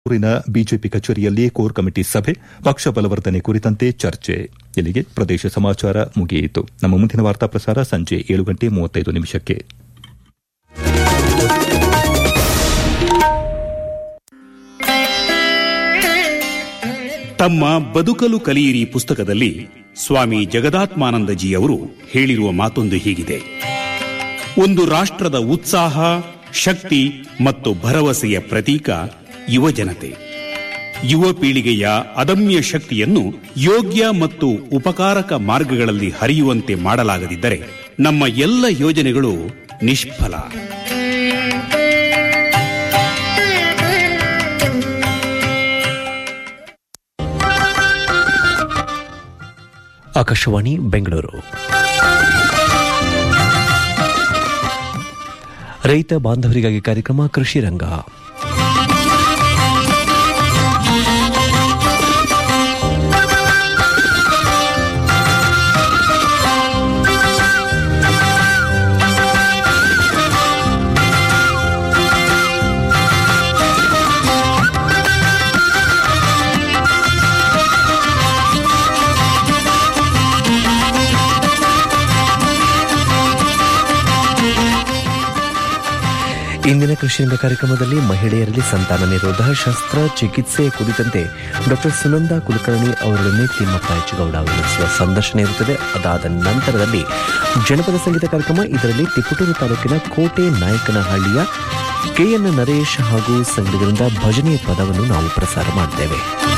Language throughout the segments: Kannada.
ೂರಿನ ಬಿಜೆಪಿ ಕಚೇರಿಯಲ್ಲಿ ಕೋರ್ ಕಮಿಟಿ ಸಭೆ ಪಕ್ಷ ಬಲವರ್ಧನೆ ಕುರಿತಂತೆ ಚರ್ಚೆ ಇಲ್ಲಿಗೆ ಪ್ರದೇಶ ಸಮಾಚಾರ ಮುಗಿಯಿತು ನಮ್ಮ ಮುಂದಿನ ವಾರ್ತಾ ಪ್ರಸಾರ ಸಂಜೆ ಏಳು ಗಂಟೆ ಮೂವತ್ತೈದು ನಿಮಿಷಕ್ಕೆ ತಮ್ಮ ಬದುಕಲು ಕಲಿಯಿರಿ ಪುಸ್ತಕದಲ್ಲಿ ಸ್ವಾಮಿ ಜಗದಾತ್ಮಾನಂದಜಿ ಅವರು ಹೇಳಿರುವ ಮಾತೊಂದು ಹೀಗಿದೆ ಒಂದು ರಾಷ್ಟ್ರದ ಉತ್ಸಾಹ ಶಕ್ತಿ ಮತ್ತು ಭರವಸೆಯ ಪ್ರತೀಕ ಯುವಜನತೆ ಯುವ ಪೀಳಿಗೆಯ ಅದಮ್ಯ ಶಕ್ತಿಯನ್ನು ಯೋಗ್ಯ ಮತ್ತು ಉಪಕಾರಕ ಮಾರ್ಗಗಳಲ್ಲಿ ಹರಿಯುವಂತೆ ಮಾಡಲಾಗದಿದ್ದರೆ ನಮ್ಮ ಎಲ್ಲ ಯೋಜನೆಗಳು ನಿಷ್ಫಲ ಆಕಾಶವಾಣಿ ಬೆಂಗಳೂರು ರೈತ ಬಾಂಧವರಿಗಾಗಿ ಕಾರ್ಯಕ್ರಮ ಕೃಷಿ ರಂಗ ಇಂದಿನ ಕೃಷಿರಂಗ ಕಾರ್ಯಕ್ರಮದಲ್ಲಿ ಮಹಿಳೆಯರಲ್ಲಿ ಸಂತಾನ ನಿರೋಧ ಶಸ್ತ್ರ ಚಿಕಿತ್ಸೆ ಕುರಿತಂತೆ ಡಾಕ್ಟರ್ ಸುನಂದಾ ಕುಲಕರ್ಣಿ ಅವರೊಡನೆ ತಿಮ್ಮಪ್ಪ ಹೆಚ್ಚುಗೌಡ ಅವರು ನಡೆಸುವ ಸಂದರ್ಶನ ಇರುತ್ತದೆ ಅದಾದ ನಂತರದಲ್ಲಿ ಜನಪದ ಸಂಗೀತ ಕಾರ್ಯಕ್ರಮ ಇದರಲ್ಲಿ ತಿಪಟೂರು ತಾಲೂಕಿನ ಕೋಟೆ ನಾಯಕನಹಳ್ಳಿಯ ಕೆಎನ್ ನರೇಶ್ ಹಾಗೂ ಸಂಗಡಿಗರಿಂದ ಭಜನೆಯ ಪದವನ್ನು ನಾವು ಪ್ರಸಾರ ಮಾಡುತ್ತೇವೆ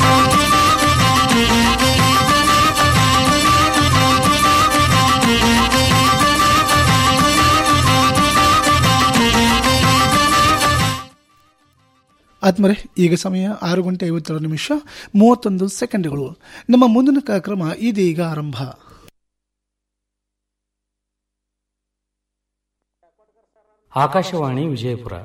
ಆದ್ಮೇಲೆ ಈಗ ಸಮಯ ಆರು ಗಂಟೆ ಐವತ್ತೇಳು ನಿಮಿಷ ಮೂವತ್ತೊಂದು ಸೆಕೆಂಡ್ಗಳು ನಮ್ಮ ಮುಂದಿನ ಕಾರ್ಯಕ್ರಮ ಇದೀಗ ಆರಂಭ ಆಕಾಶವಾಣಿ ವಿಜಯಪುರ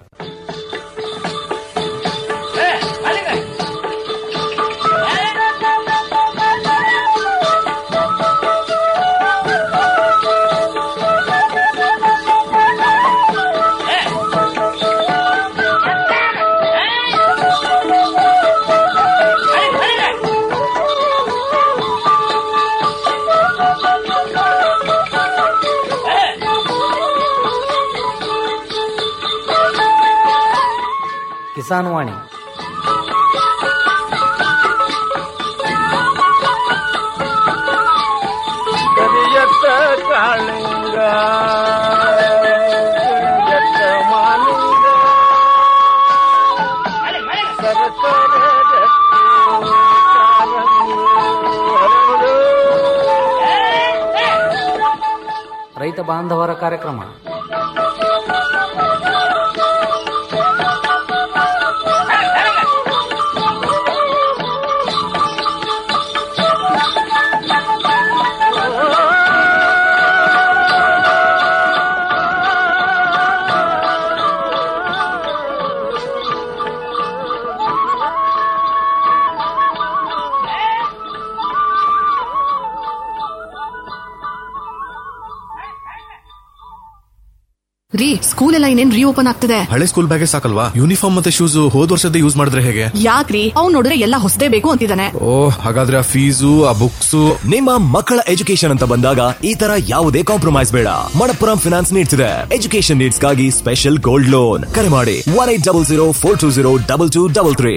ಕಿಸಾನ್ ವಾಣಿ ಕರಿಯತ್ತ ಕಾಳಿಂಗ ಕರಿಯತ್ತ ಮಾಲಿಂಗ ಸರಸರ ಗಟ್ಟಿ ಕಾಲಂಗು ಹರಳು. ರೈತ ಬಾಂಧವರ ಕಾರ್ಯಕ್ರಮ ರೀ ಸ್ಕೂಲ್ ಎಲ್ಲ ಇನ್ನೇನ್ ರೀಓಪನ್ ಆಗ್ತದೆ ಹಳೆ ಸ್ಕೂಲ್ ಬ್ಯಾಗೆ ಸಾಕಲ್ವಾ ಯೂನಿಫಾರ್ಮ್ ಮತ್ತೆ ಶೂಸ್ ಹೋದ್ ವರ್ಷದ ಯೂಸ್ ಮಾಡಿದ್ರೆ ಹೇಗೆ ಯಾಕ್ರಿ ಅವ್ನ್ ನೋಡಿದ್ರೆ ಎಲ್ಲ ಹೊಸದೇ ಬೇಕು ಅಂತಿದ್ದಾನೆ ಓ ಹಾಗಾದ್ರೆ ಆ ಫೀಸು ಆ ಬುಕ್ಸು ನಿಮ್ಮ ಮಕ್ಕಳ ಎಜುಕೇಶನ್ ಅಂತ ಬಂದಾಗ ಈ ತರ ಯಾವುದೇ ಕಾಂಪ್ರಮೈಸ್ ಬೇಡ ಮಣಪ್ಪುರಂ ಫಿನಾನ್ಸ್ ನೀಡ್ತಿದೆ ಎಜುಕೇಶನ್ ನೀಡ್ಸ್ಗಾಗಿ ಸ್ಪೆಷಲ್ ಗೋಲ್ಡ್ ಲೋನ್ ಕರೆ ಮಾಡಿ one eight double zero four two zero double two double three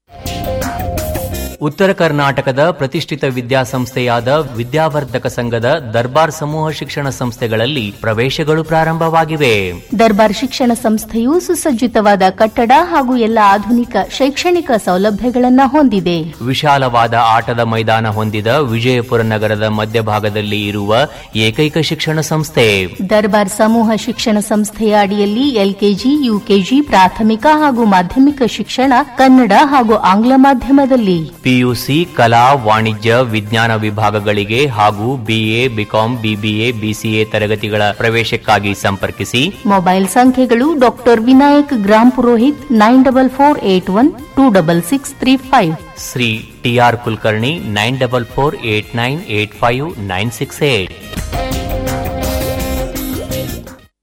ಉತ್ತರ ಕರ್ನಾಟಕದ ಪ್ರತಿಷ್ಠಿತ ವಿದ್ಯಾಸಂಸ್ಥೆಯಾದ ವಿದ್ಯಾವರ್ಧಕ ಸಂಘದ ದರ್ಬಾರ್ ಸಮೂಹ ಶಿಕ್ಷಣ ಸಂಸ್ಥೆಗಳಲ್ಲಿ ಪ್ರವೇಶಗಳು ಪ್ರಾರಂಭವಾಗಿವೆ ದರ್ಬಾರ್ ಶಿಕ್ಷಣ ಸಂಸ್ಥೆಯು ಸುಸಜ್ಜಿತವಾದ ಕಟ್ಟಡ ಹಾಗೂ ಎಲ್ಲ ಆಧುನಿಕ ಶೈಕ್ಷಣಿಕ ಸೌಲಭ್ಯಗಳನ್ನು ಹೊಂದಿದೆ ವಿಶಾಲವಾದ ಆಟದ ಮೈದಾನ ಹೊಂದಿದ ವಿಜಯಪುರ ನಗರದ ಮಧ್ಯಭಾಗದಲ್ಲಿ ಇರುವ ಏಕೈಕ ಶಿಕ್ಷಣ ಸಂಸ್ಥೆ ದರ್ಬಾರ್ ಸಮೂಹ ಶಿಕ್ಷಣ ಸಂಸ್ಥೆಯ ಅಡಿಯಲ್ಲಿ ಎಲ್ಕೆಜಿ ಯುಕೆಜಿ ಪ್ರಾಥಮಿಕ ಹಾಗೂ ಮಾಧ್ಯಮಿಕ ಶಿಕ್ಷಣ ಕನ್ನಡ ಹಾಗೂ ಆಂಗ್ಲ ಮಾಧ್ಯಮದಲ್ಲಿ ಪಿಯುಸಿ ಕಲಾ ವಾಣಿಜ್ಯ ವಿಜ್ಞಾನ ವಿಭಾಗಗಳಿಗೆ ಹಾಗೂ ಬಿಎ ಬಿಕಾಂ ಬಿಬಿಎ ಬಿಸಿಎ ತರಗತಿಗಳ ಪ್ರವೇಶಕ್ಕಾಗಿ ಸಂಪರ್ಕಿಸಿ ಮೊಬೈಲ್ ಸಂಖ್ಯೆಗಳು doctor Vinayak Grampurohit nine double four eight one two double six three five Shri T R Kulkarni nine double four eight nine eight five nine six eight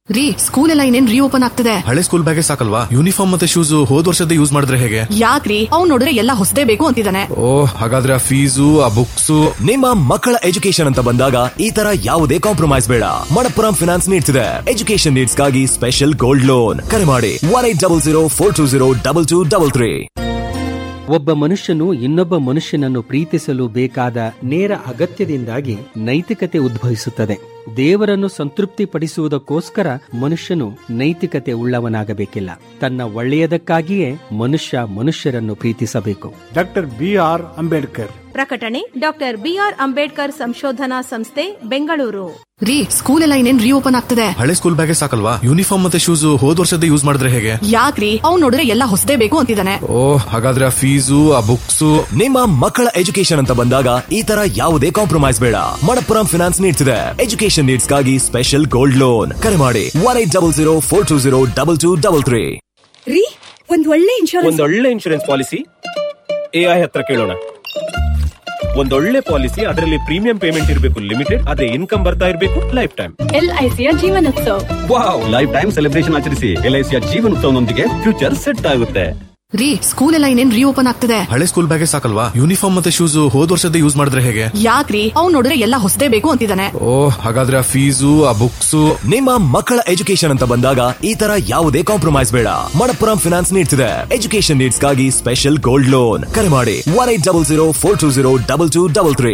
ರೀ ಸ್ಕೂಲ್ ಎಲ್ಲ ಇನ್ನೇನ್ ರೀಓಪನ್ ಆಗ್ತಿದೆ ಹಳೆ ಸ್ಕೂಲ್ ಬ್ಯಾಗೇ ಸಾಕಲ್ವಾ ಯೂನಿಫಾರ್ಮ್ ಮತ್ತೆ ಶೂಸ್ ಹೋದ್ ವರ್ಷದ ಯೂಸ್ ಮಾಡಿದ್ರೆ ಹೇಗೆ ಯಾಕ್ರಿ ಅವ್ನ್ ನೋಡಿದ್ರೆ ಎಲ್ಲ ಹೊಸದೇ ಬೇಕು ಅಂತಿದ್ದಾನೆ ಓ ಹಾಗಾದ್ರೆ ಆ ಫೀಸು ಆ ಬುಕ್ಸ್ ನಿಮ್ಮ ಮಕ್ಕಳ ಎಜುಕೇಶನ್ ಅಂತ ಬಂದಾಗ ಈ ತರ ಯಾವುದೇ ಕಾಂಪ್ರಮೈಸ್ ಬೇಡ ಮಣಪ್ಪುರಂ ಫಿನಾನ್ಸ್ ನೀಡ್ತಿದೆ ಎಜುಕೇಶನ್ ನೀಡ್ಸ್ಗಾಗಿ ಸ್ಪೆಷಲ್ ಗೋಲ್ಡ್ ಲೋನ್ ಕರೆ ಮಾಡಿ one eight double zero four two zero double two double three ಒಬ್ಬ ಮನುಷ್ಯನು ಇನ್ನೊಬ್ಬ ಮನುಷ್ಯನನ್ನು ಪ್ರೀತಿಸಲು ಬೇಕಾದ ನೇರ ಅಗತ್ಯದಿಂದಾಗಿ ನೈತಿಕತೆ ಉದ್ಭವಿಸುತ್ತದೆ ದೇವರನ್ನು ಸಂತೃಪ್ತಿಪಡಿಸುವುದಕ್ಕೋಸ್ಕರ ಮನುಷ್ಯನು ನೈತಿಕತೆ ಉಳ್ಳವನಾಗಬೇಕಿಲ್ಲ ತನ್ನ ಒಳ್ಳೆಯದಕ್ಕಾಗಿಯೇ ಮನುಷ್ಯ ಮನುಷ್ಯರನ್ನು ಪ್ರೀತಿಸಬೇಕು ಡಾಕ್ಟರ್ ಬಿ ಆರ್ ಅಂಬೇಡ್ಕರ್ ಪ್ರಕಟಣೆ ಡಾಕ್ಟರ್ ಬಿಆರ್ ಅಂಬೇಡ್ಕರ್ ಸಂಶೋಧನಾ ಸಂಸ್ಥೆ ಬೆಂಗಳೂರು ರೀ ಸ್ಕೂಲ್ ಎಲ್ಲ ಇನ್ನೇನ್ ರೀಓಪನ್ ಆಗ್ತಿದೆ ಹಳೆ ಸ್ಕೂಲ್ ಬ್ಯಾಗೇ ಸಾಕಲ್ವಾ ಯೂನಿಫಾರ್ಮ್ ಮತ್ತೆ ಶೂಸ್ ಹೋದ್ ವರ್ಷದ ಯೂಸ್ ಮಾಡಿದ್ರೆ ಹೇಗೆ ಯಾಕ್ರಿ ಅವ್ನ್ ನೋಡಿದ್ರೆ ಎಲ್ಲ ಹೊಸದೇ ಬೇಕು ಅಂತಿದ್ದಾನೆ ಓ ಹಾಗಾದ್ರೆ ಆ ಫೀಸು ಆ ಬುಕ್ಸ್ ನಿಮ್ಮ ಮಕ್ಕಳ ಎಜುಕೇಶನ್ ಅಂತ ಬಂದಾಗ ಈ ತರ ಯಾವುದೇ ಕಾಂಪ್ರಮೈಸ್ ಬೇಡ ಮಣಪ್ಪುರಂ ಫಿನಾನ್ಸ್ ನೀಡ್ತಿದೆ ಎಜುಕೇಶನ್ ನೀಡ್ಸ್ಗಾಗಿ ಸ್ಪೆಷಲ್ ಗೋಲ್ಡ್ ಲೋನ್ ಕರೆ ಮಾಡಿ one eight double zero four two zero double two double three ರೀ ಒಂದ್ ಒಳ್ಳೆ ಇನ್ಶೂರೆನ್ಸ್ ಒಂದೊಳ್ಳೆ ಇನ್ಶೂರೆನ್ಸ್ ಪಾಲಿಸಿ ಎಐ ಹತ್ರ ಕೇಳೋಣ ಒಂದೊಳ್ಳೆ ಪಾಲಿಸಿ ಅದರಲ್ಲಿ ಪ್ರೀಮಿಯಂ ಪೇಮೆಂಟ್ ಇರಬೇಕು ಲಿಮಿಟೆಡ್ ಅದೇ ಇನ್ಕಮ್ ಬರ್ತಾ ಇರಬೇಕು ಲೈಫ್ ಟೈಮ್ ಎಲ್ಐಸಿಯ Jeevan Utsav wow life time celebration ಆಚರಿಸಿ ಎಲ್ಐಸಿಯ ಜೀವನೋತ್ಸವನೊಂದಿಗೆ ಫ್ಯೂಚರ್ ಸೆಟ್ ಆಗುತ್ತೆ ರೀ ಸ್ಕೂಲ್ ಎಲ್ಲ ಇನ್ನೇನ್ ರೀಓಪನ್ ಆಗ್ತಿದೆ ಹಳೆ ಸ್ಕೂಲ್ ಬ್ಯಾಗೇ ಸಾಕಲ್ವಾ ಯೂನಿಫಾರ್ಮ್ ಮತ್ತೆ ಶೂಸ್ ಹೋದ್ ವರ್ಷದ ಯೂಸ್ ಮಾಡಿದ್ರೆ ಹೇಗೆ ಯಾಕ್ರಿ ಅವ್ನ್ ನೋಡಿದ್ರೆ ಎಲ್ಲ ಹೊಸದೇ ಬೇಕು ಅಂತಿದ್ದಾನೆ ಓ ಹಾಗಾದ್ರೆ ಆ ಫೀಸು ಆ ಬುಕ್ಸ್ ನಿಮ್ಮ ಮಕ್ಕಳ ಎಜುಕೇಶನ್ ಅಂತ ಬಂದಾಗ ಈ ತರ ಯಾವುದೇ ಕಾಂಪ್ರಮೈಸ್ ಬೇಡ ಮಣಪ್ಪುರಂ ಫಿನಾನ್ಸ್ ನೀಡ್ತಿದೆ ಎಜುಕೇಶನ್ ನೀಡ್ಸ್ಗಾಗಿ ಸ್ಪೆಷಲ್ ಗೋಲ್ಡ್ ಲೋನ್ ಕರೆ ಮಾಡಿ one eight double zero four two zero double two double three